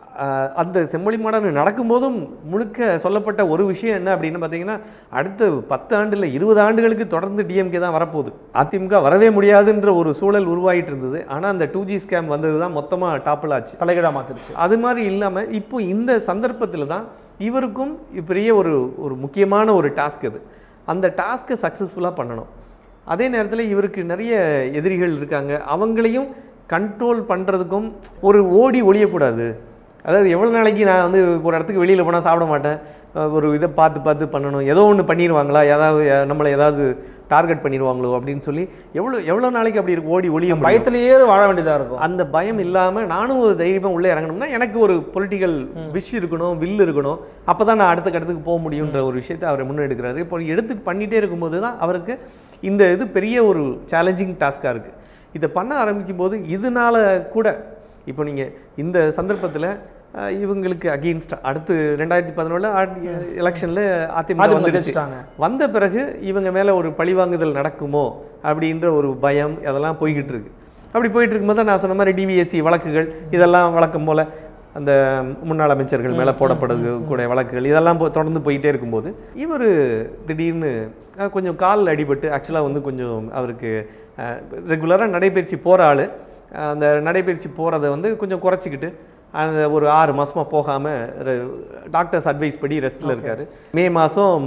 அந்த செம்மொழி மாநாடு நடக்கும்போதும் முழுக்க சொல்லப்பட்ட ஒரு விஷயம் என்ன அப்படின்னு பார்த்தீங்கன்னா அடுத்த பத்து ஆண்டு இல்லை இருபது ஆண்டுகளுக்கு தொடர்ந்து டிஎம்கே தான் வரப்போகுது அதிமுக வரவே முடியாதுன்ற ஒரு சூழல் உருவாகிட்டு இருந்தது ஆனால் அந்த டூ ஜி ஸ்கேம் வந்தது தான் மொத்தமாக டாப்பில் ஆச்சு தலைகீழா மாத்திருச்சு அது மாதிரி இல்லாமல் இப்போ இந்த சந்தர்ப்பத்தில் தான் இவருக்கும் பெரிய ஒரு ஒரு முக்கியமான ஒரு டாஸ்க் அது அந்த டாஸ்க்கை சக்ஸஸ்ஃபுல்லாக பண்ணணும் அதே நேரத்தில் இவருக்கு நிறைய எதிரிகள் இருக்காங்க அவங்களையும் கண்ட்ரோல் பண்ணுறதுக்கும் ஒரு ஓடி ஒழியக்கூடாது அதாவது எவ்வளோ நாளைக்கு நான் வந்து ஒரு இடத்துக்கு வெளியில் போனால் சாப்பிட மாட்டேன் அஹ் ஒரு இதை பார்த்து பார்த்து பண்ணணும் ஏதோ ஒன்று பண்ணிடுவாங்களா ஏதாவது அஹ் நம்மளை ஏதாவது டார்கெட் பண்ணிடுவாங்களோ அப்படின்னு சொல்லி எவ்வளோ எவ்வளோ நாளைக்கு அப்படி இருக்கு ஓடி ஒளிய முடியும்? பயத்திலேயே வாழ வேண்டியதா இருக்கும் அந்த பயம் இல்லாம நானும் ஒரு தைரியமா உள்ளே இறங்கணும்னா எனக்கு ஒரு பொலிட்டிக்கல் விஷ் இருக்கணும் வில் இருக்கணும் அப்பதான் நான் அடுத்த கட்டத்துக்கு போக முடியுன்ற ஒரு விஷயத்தை அவர் முன்னெடுக்கிறாரு இப்போ எடுத்து பண்ணிட்டே இருக்கும்போது தான் அவருக்கு இந்த இது பெரிய ஒரு சேலஞ்சிங் டாஸ்காக இருக்கு இதை பண்ண ஆரம்பிக்கும் போது இதனால கூட இப்போ நீங்க இந்த சந்தர்ப்பத்துல அஹ், இவங்களுக்கு அகெயின்ஸ்ட் அடுத்து ரெண்டாயிரத்தி பதினொன்றில் எலெக்ஷனில் அதிமுக அதிமுக வந்துருச்சு ஜெயிச்சிட்டாங்க. வந்த பிறகு இவங்க மேலே ஒரு பழிவாங்குதல் நடக்குமோ அப்படின்ற ஒரு பயம் அதெல்லாம் போய்கிட்டு இருக்கு அப்படி போயிட்டு இருக்கும்போது தான் நான் சொன்ன மாதிரி டிவிஎஸ்சி வழக்குகள் இதெல்லாம் வழக்கம் போல அந்த முன்னாள் அமைச்சர்கள் மேலே போடப்படுது கூட வழக்குகள் இதெல்லாம் போ- தொடர்ந்து போயிட்டே இருக்கும்போது இவர் திடீர்னு அஹ், கொஞ்சம் கால் அடிபட்டு ஆக்சுவலாக வந்து கொஞ்சம் அவருக்கு ரெகுலராக நடைபயிற்சி போகிற ஆள் அந்த நடைபயிற்சி போகிறத வந்து கொஞ்சம் குறைச்சிக்கிட்டு அந்த ஒரு ஆறு மாசமா போகாமல் டாக்டர்ஸ் அட்வைஸ் படி ரெஸ்ட்டில் இருக்காரு மே மாதம்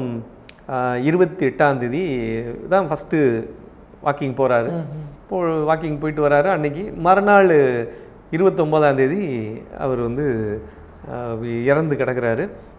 இருபத்தி எட்டாம் தேதி தான் ஃபஸ்ட்டு வாக்கிங் போகிறாரு இப்போ வாக்கிங் போயிட்டு வராரு அன்னைக்கு மறுநாள் இருபத்தொம்போதாம் தேதி அவர் வந்து ஆஹ், இறந்து கிடக்குறாரு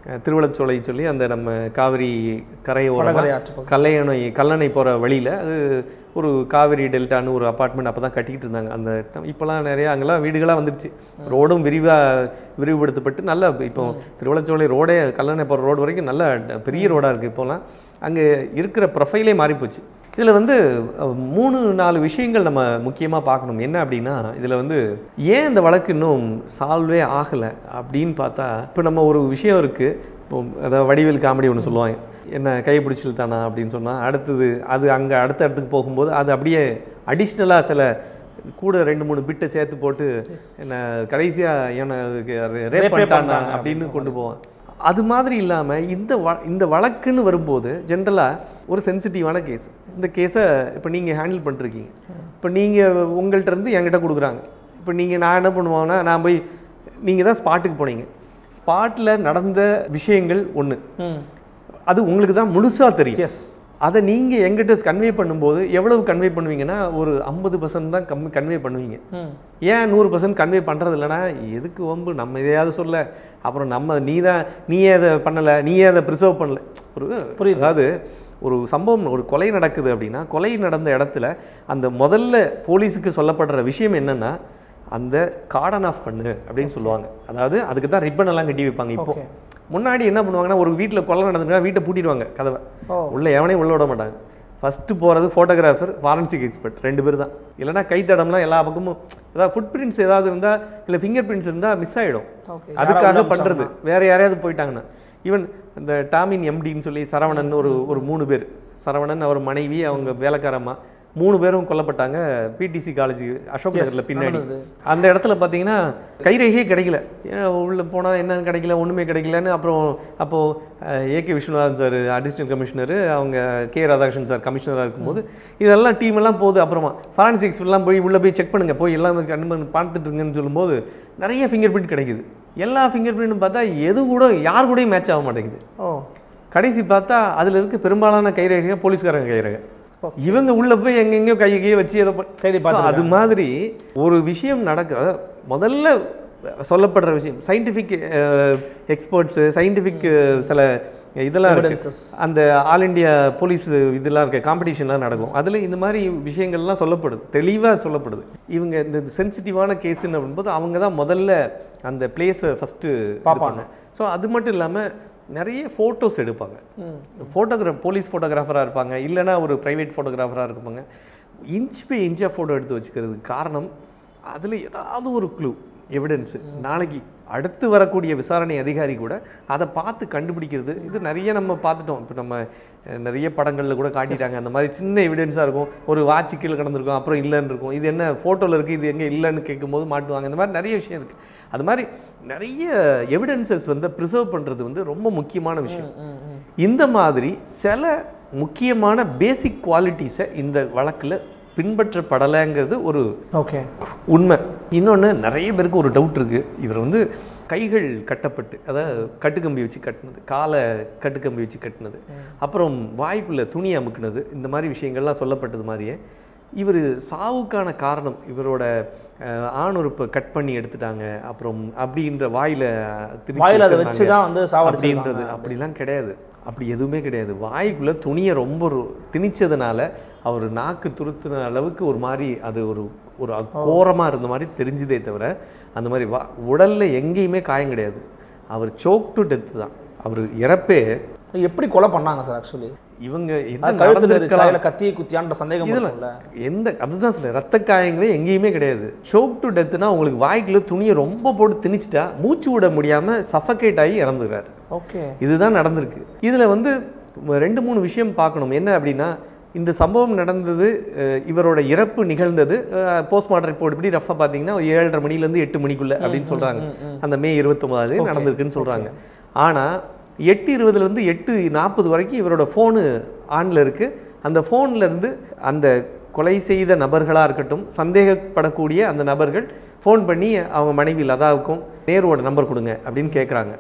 அஹ், திருவள்ளச்சோலை சொல்லி அந்த நம்ம காவிரி கரையோரமா வடகரை ஆற்று பக்கம். கல்லையணை கல்லணை போகிற வழியில் அது ஒரு காவிரி டெல்டான்னு ஒரு அப்பார்ட்மெண்ட் அப்போ தான் கட்டிக்கிட்டு இருந்தாங்க அந்த time- இப்போலாம் நிறைய அங்கெல்லாம் வீடுகளாக வந்துருச்சு ரோடும் விரிவாக விரிவுபடுத்தப்பட்டு நல்ல இப்போ திருவள்ளச்சோலை ரோடே கல்லணை போகிற ரோடு வரைக்கும் நல்ல ட- பெரிய ரோடாக இருக்குது இப்போலாம் அங்கே இருக்கிற ப்ரொஃபைலே மாறிப்போச்சு இதில் வந்து அஹ், மூணு நாலு விஷயங்கள் நம்ம முக்கியமாக பார்க்கணும் என்ன அப்படின்னா இதில் வந்து ஏன் இந்த வழக்கு இன்னும் சால்வே ஆகலை அப்படின்னு பார்த்தா இப்போ நம்ம ஒரு விஷயம் இருக்குது இப்போ அதாவது வடிவேல் காமெடி ஒன்று சொல்லுவாங்க என்ன கை பிடிச்சில் தானா அப்படின்னு சொன்னால் அடுத்தது அது அங்கே அடுத்த இடத்துக்கு போகும்போது அது அப்படியே அடிஷ்னலாக சில கூட ரெண்டு மூணு பிட்டை சேர்த்து போட்டு என்ன கடைசியாக என்ன Rape ரேப் பண்ணிட்டானா பண்ணிட்டாங்க அப்படின்னு கொண்டு போவான் அது மாதிரி இல்லாமல் இந்த வ இந்த வழக்குன்னு வரும்போது ஜென்ரலாக ஒரு சென்சிட்டிவான கேஸ் இந்த கேஸை இப்போ நீங்கள் ஹேண்டில் பண்ணிருக்கீங்க இப்போ நீங்கள் உங்கள்கிட்ட இருந்து என்கிட்ட கொடுக்குறாங்க இப்போ நீங்கள் நான் என்ன பண்ணுவோன்னா நான் போய் நீங்கள் தான் ஸ்பாட்டுக்கு போனீங்க ஸ்பாட்டில் நடந்த விஷயங்கள் ஒன்று ம் அது உங்களுக்கு தான் முழுசாக தெரியும் எஸ் அதை நீங்கள் எங்கிட்ட கன்வே பண்ணும்போது எவ்வளவு கன்வே பண்ணுவீங்கன்னா ஒரு ஐம்பது பர்சன்ட் தான் கம்மி கன்வே பண்ணுவீங்க ம் ஏன் நூறு பர்சன்ட் கன்வே பண்ணுறது இல்லைன்னா எதுக்கு வம்பு நம்ம இதையாவது சொல்ல அப்புறம் நம்ம நீ தான் நீயே அதை பண்ணலை நீயே அதை ப்ரிசர்வ் பண்ணல ஒரு புரியுது. அதாவது ஒரு சம்பவம் ஒரு கொலை நடக்குது அப்படின்னா கொலை நடந்த இடத்துல அந்த முதல்ல போலீஸுக்கு சொல்லப்படுற விஷயம் என்னன்னா அந்த கார்டன் ஆஃப் பண்ணு அப்படின்னு சொல்லுவாங்க அதாவது அதுக்கு தான் ரிப்பன் எல்லாம் கட்டி வைப்பாங்க இப்போ Okay. முன்னாடி என்ன பண்ணுவாங்கன்னா ஒரு வீட்டில் கொலை நடந்துச்சுன்னா வீட்டை பூட்டிடுவாங்க கதவை ஓ உள்ள எவனையும் உள்ள விட மாட்டாங்க ஃபஸ்ட்டு போகிறது ஃபோட்டோகிராஃபர் ஃபாரன்சிக் எக்ஸ்பர்ட் ரெண்டு பேர் தான் இல்லைன்னா கைத்தடம்லாம் எல்லா பக்கமும் ஏதாவது ஃபுட் பிரிண்ட்ஸ் ஏதாவது இருந்தால் இல்லை ஃபிங்கர் பிரிண்ட்ஸ் இருந்தால் மிஸ் ஆகிடும் ஓகே அதுக்காக பண்ணுறது வேற யாரையாவது போயிட்டாங்கன்னா ஈவன் இந்த டாமின் எம்டின்னு சொல்லி சரவணன் ஒரு ஒரு மூணு பேர் சரவணன் அவர் மனைவி அவங்க வேலைக்காரம்மா மூணு பேரும் கொல்லப்பட்டாங்க பிடிசி காலேஜ் அசோக் Yes, நகரில் பின்னாடி நடந்தது. அந்த இடத்துல பார்த்தீங்கன்னா கைரேகையே கிடைக்கல ஏன் உள்ள போனால் என்னன்னு கிடைக்கல ஒன்றுமே கிடைக்கலன்னு அப்புறம் அப்போது AK Viswanathan sir additional commissioner அவங்க கே ராதாகிருஷ்ணன் சார் கமிஷனராக இருக்கும்போது இதெல்லாம் டீம் எல்லாம் போகுது அப்புறமா ஃபாரன்சிக்ஸ் எல்லாம் போய் உள்ளே போய் செக் பண்ணுங்க போய் எல்லாம் கண்ணு பார்த்துட்டுருங்கன்னு சொல்லும்போது நிறைய ஃபிங்கர் பிரிண்ட் கிடைக்குது எல்லா ஃபிங்கர் பிரிண்ட்டும் பார்த்தா எது கூட யார் கூடயும் மேட்ச் ஆக மாட்டேங்குது ஓ கடைசி பார்த்தா அதில் இருக்க பெரும்பாலான கைரேகை போலீஸ்காரங்க கைரேகை இவங்க உள்ள போய் எங்கெங்கயோ கையை கையை வச்சு ஏதோ பண்- தேடி So, பார்த்துருக்காங்க. அது மாதிரி ஒரு விஷயம் நடக்கிற முதல்ல சொல்லப்படுற விஷயம் சயின்டிஃபிக் எக்ஸ்பர்ட்ஸு சயின்டிஃபிக் சில இதெல்லாம் இருக்கு Evidences. அந்த ஆல் இந்தியா போலீஸ் இதெல்லாம் இருக்கு காம்படிஷன்லாம் நடக்கும் அதில் இந்த மாதிரி விஷயங்கள்லாம் சொல்லப்படுது தெளிவாக சொல்லப்படுது இவங்க இந்த சென்சிட்டிவான கேஸுன்னு அப்படின்போது அவங்க தான் முதல்ல அந்த பிளேஸை ஃபஸ்ட்டு பார்ப்பாங்க. ஸோ அது மட்டும் இல்லாமல் நிறைய ஃபோட்டோஸ் எடுப்பாங்க ஃபோட்டோகிராஃப் போலீஸ் ஃபோட்டோகிராஃபராக இருப்பாங்க இல்லைன்னா ஒரு ப்ரைவேட் ஃபோட்டோகிராஃபராக இருப்பாங்க இன்ச் பை இன்ச்சாக ஃபோட்டோ எடுத்து வச்சுக்கிறதுக்கு காரணம் அதில் ஏதாவது ஒரு க்ளூ எவிடன்ஸு நாளைக்கு அடுத்து வரக்கூடிய விசாரணை அதிகாரி கூட அதை பார்த்து கண்டுபிடிக்கிறது இது நிறைய நம்ம பார்த்துட்டோம் இப்போ நம்ம அஹ், நிறைய படங்களில் கூட காட்டிட்டாங்க அந்த மாதிரி சின்ன எவிடன்ஸாக இருக்கும் ஒரு வாட்ச் கீழே கிடந்திருக்கும் அப்புறம் இல்லைன்னு இருக்கும் இது என்ன ஃபோட்டோவில் இருக்குது இது எங்கே இல்லைன்னு கேட்கும்போது மாட்டுவாங்க இந்த மாதிரி நிறைய விஷயம் இருக்குது அது மாதிரி நிறைய எவிடன்சஸ் வந்து ப்ரிசர்வ் பண்ணுறது வந்து ரொம்ப முக்கியமான விஷயம் இந்த மாதிரி சில முக்கியமான பேசிக் குவாலிட்டிஸை இந்த வழக்கில் பின்பற்றப்படலைங்கிறது ஒரு ஓகே உண்மை இன்னொன்று நிறைய பேருக்கு ஒரு டவுட் இருக்குது இவர் வந்து கைகள் கட்டப்பட்டு அதாவது கட்டுக்கம்பி வச்சு கட்டினது காலை கட்டுக்கம்பி வச்சு கட்டினது அப்புறம் வாய்க்குள்ளே துணி அமுக்குனது இந்த மாதிரி விஷயங்கள்லாம் சொல்லப்பட்டது மாதிரியே இவர் சாவுக்கான காரணம் இவரோட அஹ், ஆணுறுப்பை கட் பண்ணி எடுத்துட்டாங்க அப்புறம் அப்படின்ற வாயில திணிச்சு வாயில அதை வச்சிருந்தாங்க. வச்சு தான் வந்து சாவடிச்சிருக்காங்க. அப்படின்றது அப்படிலாம் கிடையாது அப்படி எதுவுமே கிடையாது வாய்க்குள்ள துணியை ரொம்ப ஒரு திணிச்சதுனால அவர் நாக்கு துருத்துன அளவுக்கு ஒரு மாதிரி அது ஒரு ஒரு கோரமா இருந்த மாதிரி தெரிஞ்சுதே தவிர அந்த மாதிரி வா உடல்ல எங்கேயுமே காயம் கிடையாது அவர் சோக் டு டெத் தான் அவர் இறப்பே எப்படி கொலை பண்ணாங்க சார் ஆக்சுவலி இவங்க என்ன கழுத்துல நடந்திருக்கலாம் சாயில கத்தியை குத்தியான்ற சந்தேகம் இதுல இருக்கும்ல எந்த அதுதான் சொல்ல ரத்த காயங்களே எங்கேயுமே கிடையாது ஷோக் டு டெத்னா உங்களுக்கு வாய்க்குள்ள துணியை ரொம்ப போட்டு திணிச்சிட்டா மூச்சு விட முடியாம சஃபகேட் ஆகி இறந்துறாரு ஓகே இதுதான் நடந்திருக்கு இதுல வந்து ரெண்டு மூணு விஷயம் பார்க்கணும் என்ன அப்படின்னா இந்த சம்பவம் நடந்தது அஹ், இவரோட இறப்பு நிகழ்ந்தது போஸ்ட்மார்ட்டம் ரிப்போர்ட் இப்படி ரஃபாக பார்த்தீங்கன்னா ஒரு ஏழரை மணிலேருந்து எட்டு மணிக்குள்ள அப்படின்னு சொல்றாங்க அந்த மே இருபத்தொம்பதாவது நடந்திருக்குன்னு சொல்றாங்க ஆனா எட்டு இருபதுலேருந்து எட்டு நாற்பது வரைக்கும் இவரோட ஃபோனு ஆன்ல இருக்கு அந்த ஃபோன்ல இருந்து அந்த கொலை செய்த நபர்களாக இருக்கட்டும் சந்தேகப்படக்கூடிய அந்த நபர்கள் ஃபோன் பண்ணி அவங்க மனைவி லதாவுக்கும் நேருவோட நம்பர் கொடுங்க அப்படின்னு கேட்குறாங்க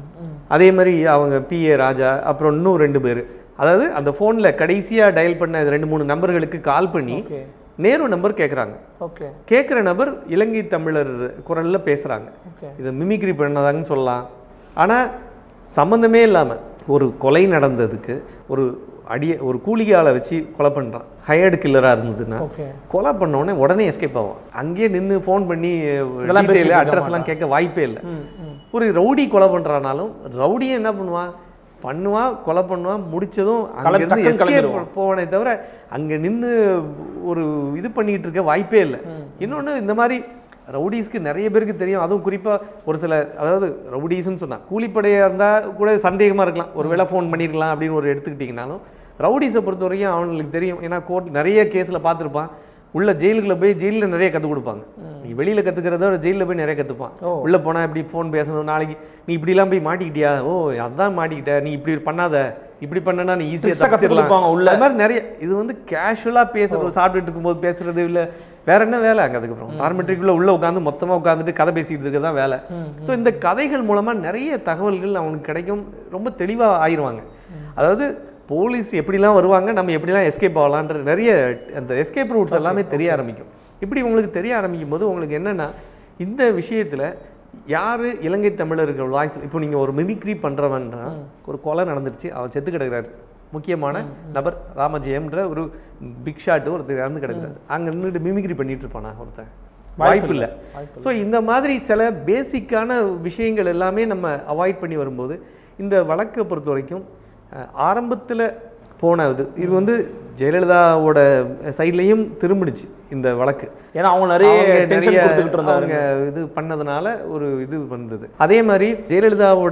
அதே மாதிரி அவங்க பிஏ ராஜா அப்புறம் இன்னும் ரெண்டு பேர் அதாவது அந்த ஃபோனில் கடைசியாக டயல் பண்ண ரெண்டு மூணு நம்பர்களுக்கு கால் பண்ணி ஓகே நேரு நம்பர் கேட்குறாங்க ஓகே கேட்குற நபர் இலங்கை தமிழர் குரலில் பேசுகிறாங்க ஓகே இதை மிமிக்ரி பண்ணதாங்கன்னு சொல்லலாம் ஆனால் சம்மந்தமே இல்லாமல் ஒரு கொலை நடந்ததுக்கு ஒரு அடிய ஒரு கூலிகாலை வச்சு கொலை பண்ணுறான் ஹயர்டு கில்லராக இருந்ததுன்னா ஓகே கொலை பண்ண உடனே உடனே எஸ்கேப் ஆகும் அங்கேயே நின்று ஃபோன் பண்ணி இதெல்லாம் பேசிட்டு இருக்க அட்ரஸ்லாம் கேட்க வாய்ப்பே இல்லை ம் ம் ஒரு ரவுடி கொலை பண்ணுறானாலும் ரவுடியை என்ன பண்ணுவான் பண்ணுவான் கொலை பண்ணுவான் முடிச்சதும் கிளம்பி- அங்கேருந்து டக்குன்னு escape கிளம்பிடுவான். போவனே தவிர அங்கே நின்று ஒரு இது பண்ணிக்கிட்டு இருக்க வாய்ப்பே இல்லை இன்னொன்று இந்த மாதிரி ரவுடிஸ்க்கு நிறைய பேருக்கு தெரியும் அதுவும் குறிப்பாக ஒரு சில அதாவது ரவுடிஸ்ன்னு சொன்னா கூலிப்படையாக இருந்தால் கூட சந்தேகமாக இருக்கலாம் ஒருவேளை ஃபோன் பண்ணியிருக்கலாம் அப்படின்னு ஒரு எடுத்துக்கிட்டிங்கனாலும் ரவுடிஸை பொறுத்த வரைக்கும் அவங்களுக்கு தெரியும் ஏன்னா கோர்ட் நிறைய கேஸில் பார்த்துருப்பான் உள்ள ஜெயிலுக்குள்ள போய் ஜெயிலில் நிறைய கற்றுக் கொடுப்பாங்க நீ வெளியில் கற்றுக்கிறத விட ஜெயிலில் போய் நிறைய கற்றுப்பான் ஓ. உள்ளே போனால் இப்படி ஃபோன் பேசணும் நாளைக்கு நீ இப்படிலாம் போய் மாட்டிக்கிட்டியா ஓ அதான் மாட்டிக்கிட்ட நீ இப்படி பண்ணாத இப்படி பண்ணனா நீ Tricks-அ ஈஸியாக கத்துக் கொடுப்பாங்க உள்ள. அது மாதிரி நிறைய இது வந்து கேஷுவலாக பேசுறது சாப்பிட்டுட்டு இருக்கும்போது பேசுறது இல்லை வேற என்ன வேலை அங்கே அதுக்கப்புறம் பார்மெட்ரிக்குள்ள உள்ள உட்காந்து மொத்தமாக உட்காந்துட்டு கதை பேசிட்டு இருக்க தான் வேலை ஸோ இந்த கதைகள் மூலமா நிறைய தகவல்கள் அவனுக்கு கிடைக்கும் ரொம்ப தெளிவாக ஆயிருவாங்க அதாவது போலீஸ் எப்படிலாம் வருவாங்க நம்ம எப்படிலாம் எஸ்கேப் ஆகலான்ற நிறைய அந்த எஸ்கேப் ரூட்ஸ் எல்லாமே தெரிய ஆரம்பிக்கும் இப்படி உங்களுக்கு தெரிய ஆரம்பிக்கும் போது உங்களுக்கு என்னன்னா இந்த விஷயத்துல யாரு இலங்கை தமிழர்கள் வாய்ஸ் இப்போ நீங்க ஒரு மிமிக்ரி பண்றவன்னா ஒரு கொலை நடந்துருச்சு அவன் செத்து கிடக்குறாரு முக்கியமான நபர் ராமஜெயம்ன்ற ஒரு பிக் ஷாட் ஒருத்தர் இறந்து கிடக்குறாரு அங்க நின்றுட்டு மிமிக்ரி பண்ணிட்டு இருப்பானா ஒருத்தன் வாய்ப்பு இல்லை ஸோ இந்த மாதிரி சில பேசிக்கான விஷயங்கள் எல்லாமே நம்ம அவாய்ட் பண்ணி வரும்போது இந்த வழக்கை பொறுத்த வரைக்கும் ஆரம்பத்தில் போன இது இது வந்து ஜெயலலிதாவோட சைட்லேயும் திரும்பிடுச்சு இந்த வழக்கு ஏன்னா அவங்க நிறைய அவங்க டென்ஷன் நிறைய கொடுத்துக்கிட்டு இருந்தாங்க அவங்க இது பண்ணதுனால ஒரு இது வந்தது அதே மாதிரி ஜெயலலிதாவோட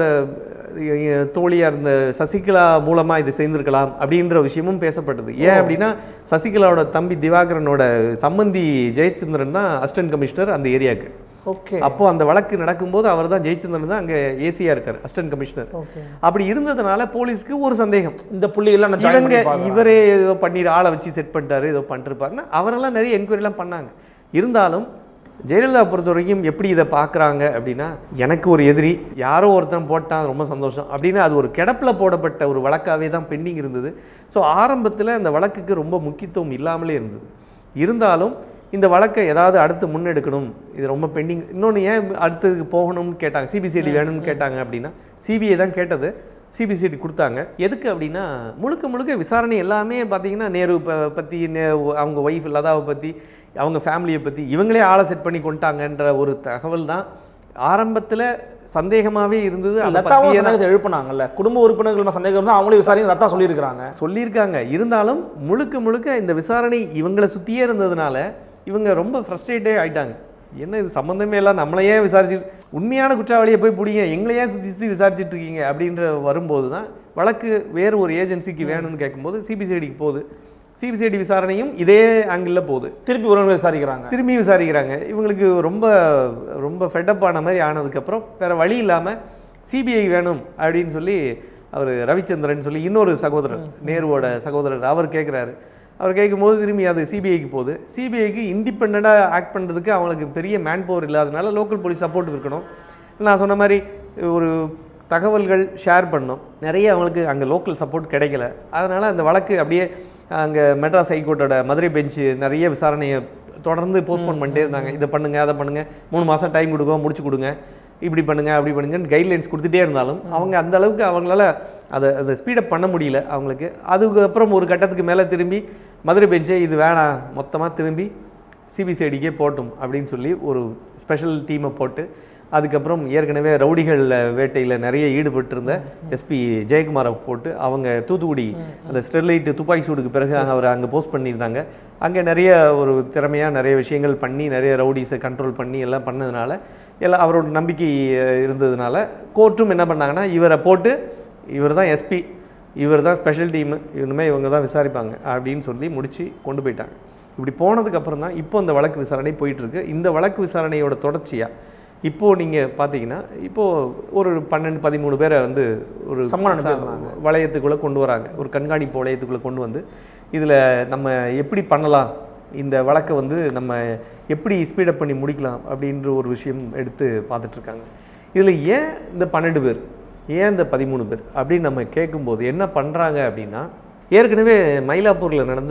அஹ், தோழியா இருந்த சசிகலா மூலமா இது செய்திருக்கலாம் அப்படின்ற விஷயமும் பேசப்பட்டது ஏன் அப்படின்னா சசிகலாவோட தம்பி திவாகரனோட சம்மந்தி ஜெயச்சந்திரன் தான் அசிஸ்டன்ட் கமிஷனர் அந்த ஏரியாவுக்கு ஓகே அப்போ அந்த வழக்கு நடக்கும்போது அவர் தான் ஜெயச்சந்திரன் தான் அங்க ஏசியா இருக்காரு அசிஸ்டன்ட் கமிஷனர் ஓகே அப்படி இருந்ததுனால போலீஸ்க்கு ஒரு சந்தேகம் இந்த புள்ளிகள்லாம் நான் join இவங்க பண்ணி பார்க்கறேன். இவரே ஏதோ பண்ணி ஆளை வச்சு செட் பண்ணிட்டாரு ஏதோ பண்ணிருப்பாருன்னா அவரெல்லாம் நிறைய என்கொயரிலாம் பண்ணாங்க இருந்தாலும் ஜெயலலிதா பொறுத்த வரைக்கும் எப்படி இதை பார்க்குறாங்க அப்படின்னா எனக்கு ஒரு எதிரி யாரோ ஒருத்தன் போட்டான் ரொம்ப சந்தோஷம் அப்படின்னு அது ஒரு கிடப்பில் போடப்பட்ட ஒரு வழக்காகவே தான் பெண்டிங் இருந்தது ஸோ ஆரம்பத்தில் அந்த வழக்குக்கு ரொம்ப முக்கியத்துவம் இல்லாமலே இருந்தது இருந்தாலும் இந்த வழக்கை ஏதாவது அடுத்து முன்னெடுக்கணும் இது ரொம்ப பெண்டிங் இன்னொன்று ஏன் அடுத்ததுக்கு போகணும்னு கேட்டாங்க சிபிசிஐடி வேணும்னு கேட்டாங்க அப்படின்னா சிபிஐ தான் கேட்டது சிபிசிஐடி கொடுத்தாங்க எதுக்கு அப்படின்னா முழுக்க முழுக்க விசாரணை எல்லாமே பார்த்தீங்கன்னா நேரு ப- பற்றி நே அவங்க ஒய்ஃப் லதாவை பற்றி அவங்க ஃபேமிலியை பற்றி இவங்களே ஆளை செட் பண்ணி கொண்டாங்கன்ற ஒரு தகவல் தான் ஆரம்பத்தில் சந்தேகமாகவே இருந்தது அதை லதாவும் பத்தியே தான் சந்தேகத்தை எழுப்புனாங்கல்ல குடும்ப உறுப்பினர்கள் மேல சந்தேகம் இருந்தால் அவங்களே விசாரிங்க லதா சொல்லியிருக்கிறாங்க சொல்லியிருக்காங்க இருந்தாலும் முழுக்க முழுக்க இந்த விசாரணை இவங்களை சுற்றியே இருந்ததுனால இவங்க ரொம்ப ஃப்ரஸ்ட்ரேட்டே ஆயிட்டாங்க என்ன இது சம்மந்தமே எல்லாம் நம்மளையே விசாரிச்சு உண்மையான குற்றவாளியை போய் பிடிங்க எங்களையே சுற்றி சுற்றி விசாரிச்சுட்டு இருக்கீங்க அப்படின்ற வரும்போது தான் வழக்கு வேறு ஒரு ஏஜென்சிக்கு வேணும்னு கேட்கும்போது சிபிசிஐடிக்கு போகுது சிபிசிஐடி விசாரணையும் இதே ஆங்கிளில் போகுது திருப்பி உறவினர் விசாரிக்கிறாங்க திரும்பி விசாரிக்கிறாங்க இவங்களுக்கு ரொம்ப ரொம்ப ஃபெட்டப் ஆன மாதிரி ஆனதுக்கப்புறம் வேற வழி இல்லாமல் சிபிஐ வேணும் அப்படின்னு சொல்லி அவர் ரவிச்சந்திரன் சொல்லி இன்னொரு சகோதரர் நேருவோட சகோதரர் அவர் கேட்குறாரு அவர் கேட்கும்போது திரும்பி அது சிபிஐக்கு போகுது சிபிஐக்கு இண்டிபெண்ட்டாக ஆக்ட் பண்ணுறதுக்கு அவங்களுக்கு பெரிய மேன் பவர் இல்லாதனால லோக்கல் போலீஸ் சப்போர்ட் இருக்கணும் நான் சொன்ன மாதிரி ஒரு தகவல்கள் ஷேர் பண்ணோம் நிறைய அவங்களுக்கு அங்கே லோக்கல் சப்போர்ட் கிடைக்கல அதனால் அந்த வழக்கு அப்படியே அங்கே மெட்ராஸ் ஹைகோர்ட்டோட மதுரை பெஞ்சு நிறைய விசாரணையை தொடர்ந்து போஸ்ட்போன் பண்ணிட்டே இருந்தாங்க இதை பண்ணுங்க அதை பண்ணுங்க மூணு மாதம் டைம் கொடுங்க முடிச்சு கொடுங்க இப்படி பண்ணுங்க அப்படி பண்ணுங்கன்னு கைட்லைன்ஸ் கொடுத்துட்டே இருந்தாலும் அவங்க அந்த அளவுக்கு அவங்களால அதை அதை ஸ்பீடப் பண்ண முடியல அவங்களுக்கு அதுக்கப்புறம் ஒரு கட்டத்துக்கு மேலே திரும்பி மதுரை பெஞ்சே இது வேணாம் மொத்தமாக திரும்பி சிபிசிஐடிக்கே போட்டும் அப்படின்னு சொல்லி ஒரு ஸ்பெஷல் டீமை போட்டு அதுக்கப்புறம் ஏற்கனவே ரவுடிகள் வேட்டையில் நிறைய ஈடுபட்டிருந்த எஸ்பி ஜெயக்குமாரை போட்டு அவங்க தூத்துக்குடி அந்த ஸ்டெர்லைட் துப்பாக்கி சூடுக்கு பிறகு அவர் அங்கே போஸ்ட் பண்ணியிருந்தாங்க அங்கே நிறைய ஒரு திறமையாக நிறைய விஷயங்கள் பண்ணி நிறைய ரவுடிஸை கண்ட்ரோல் பண்ணி எல்லாம் பண்ணதுனால எல்லாம் அவரோட நம்பிக்கை அஹ், இருந்ததுனால கோர்ட்டும் என்ன பண்ணாங்கன்னா இவரை போட்டு இவர் தான் எஸ்பி இவர் தான் ஸ்பெஷல் டீமு இனிமேல் இவங்க தான் விசாரிப்பாங்க அப்படின்னு சொல்லி முடிச்சு கொண்டு போயிட்டாங்க இப்படி போனதுக்கு அப்புறம் தான் இப்போ இந்த வழக்கு விசாரணை போயிட்டு இருக்கு இந்த வழக்கு விசாரணையோட தொடர்ச்சியாக இப்போ நீங்க பார்த்தீங்கன்னா இப்போ ஒரு பன்னெண்டு பதிமூணு பேரை வந்து ஒரு சம்மன் ச- அனுப்பியிருந்தாங்க. வளையத்துக்குள்ள கொண்டு வராங்க ஒரு கண்காணிப்பு வளையத்துக்குள்ள கொண்டு வந்து இதுல நம்ம எப்படி பண்ணலாம் இந்த வழக்கை வந்து நம்ம எப்படி ஸ்பீடப் பண்ணி முடிக்கலாம் அப்படின்ற ஒரு விஷயம் எடுத்து பார்த்துட்டு இருக்காங்க இதுல ஏன் இந்த பன்னெண்டு பேர் ஏன் இந்த பதிமூணு பேர் அப்படின்னு நம்ம கேட்கும்போது என்ன பண்றாங்க அப்படின்னா ஏற்கனவே மயிலாப்பூரில் நடந்த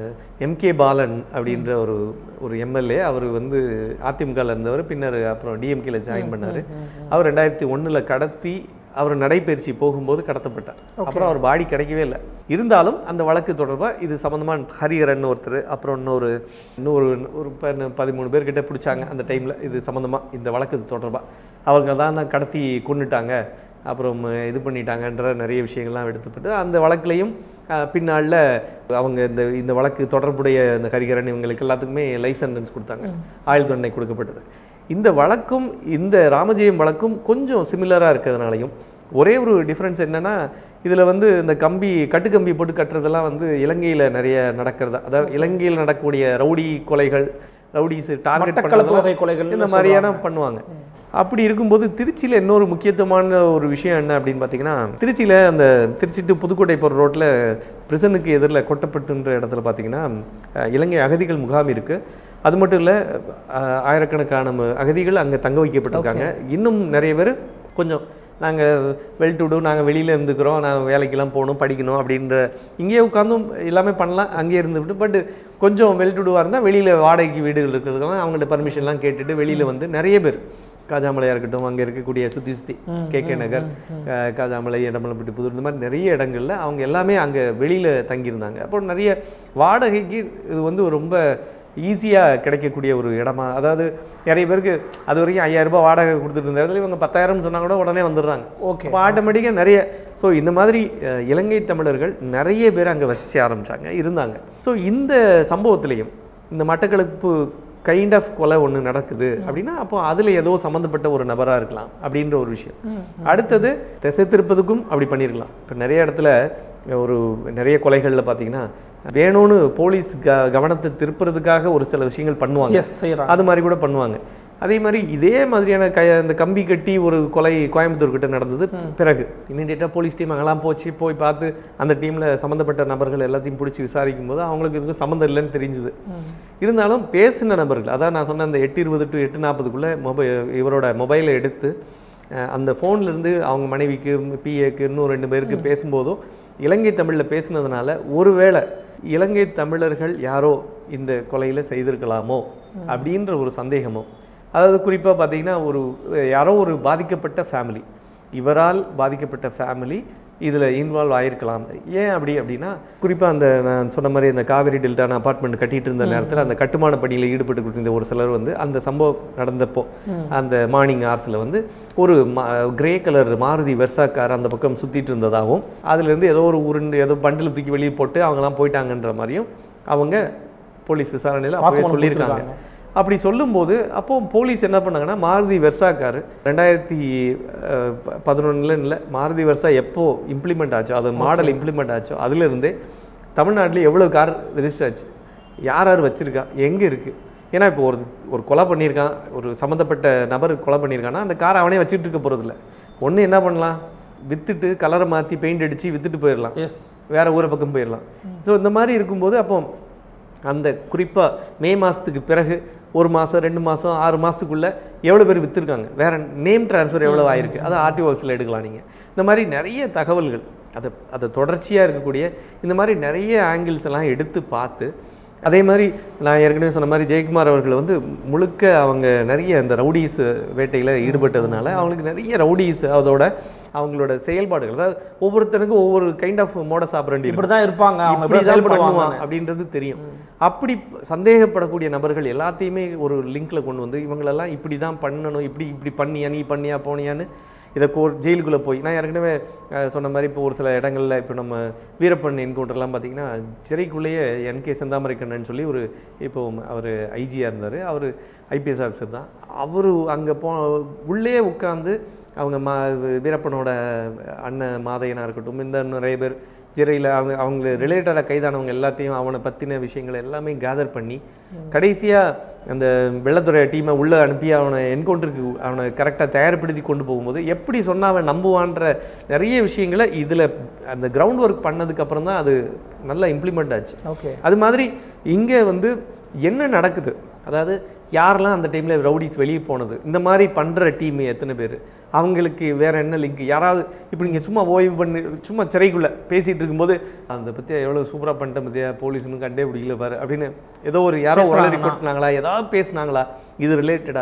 எம்கே பாலன் அப்படின்ற ஒரு ஒரு எம்எல்ஏ அவர் வந்து அதிமுகவில் இருந்தவர் பின்னர் அப்புறம் டிஎம்கேல ஜாயின் பண்ணார் அவர் ரெண்டாயிரத்தி ஒண்ணுல கடத்தி அவர் நடைபயிற்சி போகும்போது கடத்தப்பட்டார் அப்புறம் அவர் பாடி கிடைக்கவே இல்லை இருந்தாலும் அந்த வழக்கு தொடர்பாக இது சம்மந்தமாக ஹரிஹரன் ஒருத்தர் அப்புறம் இன்னொரு இன்னொரு ஒரு ப- பதிமூணு பேர்கிட்ட பிடிச்சாங்க அந்த டைமில் இது சம்மந்தமாக இந்த வழக்கு தொடர்பாக அவங்க தான் தான் கடத்தி கொன்னுட்டாங்க அப்புறம் இது பண்ணிட்டாங்கன்ற நிறைய விஷயங்கள்லாம் எடுத்துப்பட்டு அந்த வழக்குலையும் பின்னாளில் அவங்க இந்த இந்த வழக்கு தொடர்புடைய இந்த ஹரிஹரன் இவங்களுக்கு எல்லாத்துக்குமே லைஃப் சென்டென்ஸ் கொடுத்தாங்க ஆயுள் தண்டனை கொடுக்கப்பட்டது இந்த வழக்கும் இந்த ராமஜெயம் வழக்கும் கொஞ்சம் சிமிலராக இருக்கிறதுனாலையும் ஒரே ஒரு டிஃப்ரென்ஸ் என்னன்னா இதில் வந்து இந்த கம்பி கட்டுக்கம்பி போட்டு கட்டுறதெல்லாம் வந்து இலங்கையில் நிறைய நடக்கிறதா அதாவது இலங்கையில் நடக்கக்கூடிய ரவுடி கொலைகள் ரவுடிஸ் டார்கெட் மட்டக்களப்பு பண்ணுறதெல்லாம் வகை கொலைகள்னு இந்த மாதிரியான பண்ணுவாங்க அப்படி இருக்கும்போது திருச்சியில் இன்னொரு முக்கியத்துவமான ஒரு விஷயம் என்ன அப்படின்னு பார்த்தீங்கன்னா திருச்சியில் அந்த திருச்சி டு புதுக்கோட்டை போகிற ரோட்டில் பிரிசனுக்கு எதிரில் கொட்டப்பட்டுன்ற இடத்துல பார்த்தீங்கன்னா அஹ், இலங்கை அகதிகள் முகாம் இருக்குது அது மட்டும் இல்லை ஆயிரக்கணக்கான ம- அகதிகள் அங்கே தங்க வைக்கப்பட்டிருக்காங்க இன்னும் நிறைய பேர் கொஞ்சம் நாங்கள் வெல் டு டூ நாங்கள் வெளியில் இருந்துக்கிறோம் நாங்கள் வேலைக்கெல்லாம் போகணும் படிக்கணும் அப்படின்ற இங்கேயே உட்காந்தும் எல்லாமே பண்ணலாம் அங்கேயே இருந்துவிட்டு பட் கொஞ்சம் வெல் டு டூவாக இருந்தால் வெளியில் வாடகைக்கு வீடுகள் இருக்கிறதுலாம் அவங்கள்ட்ட பர்மிஷன்லாம் கேட்டுட்டு வெளியில் வந்து நிறைய பேர் காஜாமலையாக இருக்கட்டும் அங்கே இருக்கக்கூடிய சுற்றி சுற்றி கே கே நகர் அஹ், காஜாமலை இடமலைப்பட்டி புதூர் இந்த மாதிரி நிறைய இடங்கள்ல அவங்க எல்லாமே அங்கே வெளியில் தங்கியிருந்தாங்க அப்போ நிறைய வாடகைக்கு இது வந்து ரொம்ப ஈஸியாக கிடைக்கக்கூடிய ஒரு இடமா அதாவது நிறைய பேருக்கு அது வரைக்கும் ஐயாயிரம் ரூபாய் வாடகை கொடுத்துட்டு இருந்த இடத்துல இவங்க பத்தாயிரம் சொன்னா கூட உடனே வந்துடுறாங்க ஓகே இப்போ ஆட்டோமேட்டிக்காக நிறைய ஸோ இந்த மாதிரி அஹ், இலங்கை தமிழர்கள் நிறைய பேர் அங்கே வசிக்க ஆரம்பிச்சாங்க இருந்தாங்க ஸோ இந்த சம்பவத்திலையும் இந்த மட்டக்களப்பு கைண்ட் ஆஃப் கொலை ஒன்று நடக்குது அப்படின்னா அப்போ அதில் ஏதோ சம்மந்தப்பட்ட ஒரு நபராக இருக்கலாம் அப்படின்ற ஒரு விஷயம் அடுத்தது திசை திருப்பதுக்கும் அப்படி பண்ணியிருக்கலாம் இப்போ நிறைய இடத்துல ஒரு நிறைய கொலைகளில் பார்த்தீங்கன்னா வேணும்னு போலீஸ் க கவனத்தை திருப்புறதுக்காக ஒரு சில விஷயங்கள் பண்ணுவாங்க எஸ் செய்கிறாங்க அது மாதிரி கூட பண்ணுவாங்க அதே மாதிரி இதே மாதிரியான க இந்த கம்பி கட்டி ஒரு கொலை கோயம்புத்தூர் கிட்ட நடந்தது பிறகு இமீடியட்டாக போலீஸ் டீம் அங்கெல்லாம் போச்சு போய் பார்த்து அந்த டீமில் சம்மந்தப்பட்ட நபர்கள் எல்லாத்தையும் பிடிச்சி விசாரிக்கும் போது அவங்களுக்கு இதுக்கு சம்மந்தம் இல்லைன்னு தெரிஞ்சுது இருந்தாலும் பேசின நபர்கள் அதான் நான் சொன்ன அந்த எட்டு இருபது டு எட்டு நாற்பதுக்குள்ளே மொபைல் இவரோட மொபைலை எடுத்து அஹ், அந்த phone-ல இருந்து அவங்க மனைவிக்கு பிஏக்கு இன்னும் ரெண்டு பேருக்கு பேசும்போதும் இலங்கை தமிழில் பேசுனதுனால ஒருவேளை இலங்கை தமிழர்கள் யாரோ இந்த கொலையில் செய்திருக்கலாமோ அப்படின்ற ஒரு சந்தேகமோ அதாவது குறிப்பாக பார்த்தீங்கன்னா ஒரு அஹ், யாரோ ஒரு பாதிக்கப்பட்ட ஃபேமிலி இவரால் பாதிக்கப்பட்ட ஃபேமிலி இதில் இன்வால்வ் ஆயிருக்கலாம் ஏன் அப்படி அப்படின்னா குறிப்பாக அந்த நான் சொன்ன மாதிரி அந்த காவேரி டெல்டான அபார்ட்மெண்ட் கட்டிட்டு இருந்த நேரத்தில் அந்த கட்டுமான பணியில் ஈடுபட்டு இருந்த ஒரு சிலர் வந்து அந்த சம்பவம் நடந்தப்போ அந்த மார்னிங் ஹார்ஸில் வந்து ஒரு grey colour Maruti Versa car அந்த பக்கம் சுற்றிட்டு இருந்ததாகவும் அதுலேருந்து ஏதோ ஒரு உருண்டு ஏதோ பண்டில் தூக்கி வெளியே போட்டு அவங்கலாம் போயிட்டாங்கன்ற மாதிரியும் அவங்க போலீஸ் விசாரணையில் அப்பவே வாக்குமூலம் சொல்லியிருக்காங்க கொடுத்திருக்காங்க. அப்படி சொல்லும்போது அப்போ போலீஸ் என்ன பண்ணாங்கன்னா மாருதி வெர்சா கார் ரெண்டாயிரத்தி பதினொன்றில் இல்லை மாருதி வெர்சா எப்போ இம்ப்ளிமெண்ட் ஆச்சோ அது மாடல் இம்ப்ளிமெண்ட் ஆச்சோ அதுலேருந்தே தமிழ்நாட்டில் எவ்வளோ கார் ரெஜிஸ்டர் ஆச்சு யார் யார் வச்சிருக்கா எங்கே இருக்குது ஏன்னா இப்போ ஒரு ஒரு கொலை பண்ணியிருக்கான் ஒரு சம்மந்தப்பட்ட நபர் கொலை பண்ணியிருக்கான்னா அந்த காரை அவனே வச்சுட்டு இருக்க போகிறதில்ல ஒன்று என்ன பண்ணலாம் வித்துட்டு கலரை மாற்றி பெயிண்ட் அடித்து வித்துட்டு போயிடலாம் எஸ் வேற ஊரை பக்கம் போயிடலாம் ஸோ இந்த மாதிரி இருக்கும்போது அப்போ அந்த குறிப்பாக மே மாதத்துக்கு பிறகு ஒரு மாதம் ரெண்டு மாதம் ஆறு மாதத்துக்குள்ளே எவ்வளோ பேர் விற்றுருக்காங்க வேற நேம் ட்ரான்ஸ்ஃபர் எவ்வளோ ஆயிருக்கு அதை ஆர்டிஓ ஆஃபீஸில் எடுக்கலாம் நீங்கள் இந்த மாதிரி நிறைய தகவல்கள் அதை அதை தொடர்ச்சியாக இருக்கக்கூடிய இந்த மாதிரி நிறைய ஆங்கிள்ஸ் எல்லாம் எடுத்து பார்த்து அதே மாதிரி நான் ஏற்கனவே சொன்ன மாதிரி ஜெயக்குமார் அவர்கள் வந்து முழுக்க அவங்க நிறைய இந்த ரவுடிஸ் வேட்டையில் ஈடுபட்டதுனால அவங்களுக்கு நிறைய ரவுடிஸ் அதோட அவங்களோட செயல்பாடுகள் அதாவது ஒவ்வொருத்தருக்கும் ஒவ்வொரு கைண்ட் ஆஃப் மோடஸ் ஆபரண்டி இப்படி தான் இருப்பாங்க அவங்க இப்படி இப்படி தான் செயல்படுவாங்க பண்ணுவான் அப்படின்றது தெரியும் அப்படி சந்தேகப்படக்கூடிய நபர்கள் எல்லாத்தையுமே ஒரு லிங்க்ல கொண்டு வந்து இவங்களெல்லாம் இப்படி தான் பண்ணணும் இப்படி இப்படி பண்ணியா நீ பண்ணியா போனியான்னு இதை கோ ஜெயிலுக்குள்ளே போய் நான் ஏற்கனவே அஹ், சொன்ன மாதிரி இப்போ ஒரு சில இடங்கள்ல இப்போ நம்ம வீரப்பன் என்கவுண்டர்லாம் பார்த்தீங்கன்னா சிறைக்குள்ளேயே என் கே செந்தாமரை கண்ணன் சொல்லி ஒரு இப்போ அவர் ஐஜியாக இருந்தார் அவர் ஐபிஎஸ் ஆஃபீஸர் தான் அவர் அங்கே போ உள்ளே உட்காந்து அவங்க மா வீரப்பனோட அண்ணன் மாதையனாக இருக்கட்டும் இந்த நிறைய பேர் சிறையில் அவங்க அவங்க ரிலேட்டடாக கைதானவங்க எல்லாத்தையும் அவனை பற்றின விஷயங்களை எல்லாமே கேதர் பண்ணி கடைசியாக அந்த வெள்ளத்துறை டீமை உள்ளே அனுப்பி அவனை என்கவுண்டருக்கு அவனை கரெக்டாக தயார்படுத்தி கொண்டு போகும்போது எப்படி சொன்னா அவன் நம்புவான்ற நிறைய விஷயங்களை இதில் அந்த கிரவுண்ட் ஒர்க் பண்ணதுக்கப்புறம் தான் அது நல்லா இம்ப்ளிமெண்ட் ஆச்சு ஓகே அது மாதிரி இங்கே வந்து என்ன நடக்குது அதாவது யாரெல்லாம் அந்த டைமில் ரவுடிஸ் வெளியே போனது இந்த மாதிரி பண்ணுற டீம் எத்தனை பேர் அவங்களுக்கு வேற என்ன லிங்க் யாராவது இப்போ நீங்கள் சும்மா ஓய்வு பண்ணி சும்மா சிறைக்குள்ளே பேசிகிட்டு இருக்கும்போது அந்த பற்றி எவ்வளோ சூப்பராக பண்ணிட்டேன் பற்றியா போலீஸ்னு கண்டே பிடிக்கல பாரு அப்படின்னு ஏதோ ஒரு யாரோ ஒரு பேசுறாங்கன்னா. ரிப்போர்ட் பண்ணாங்களா ஏதாவது பேசுனாங்களா இது ரிலேட்டடா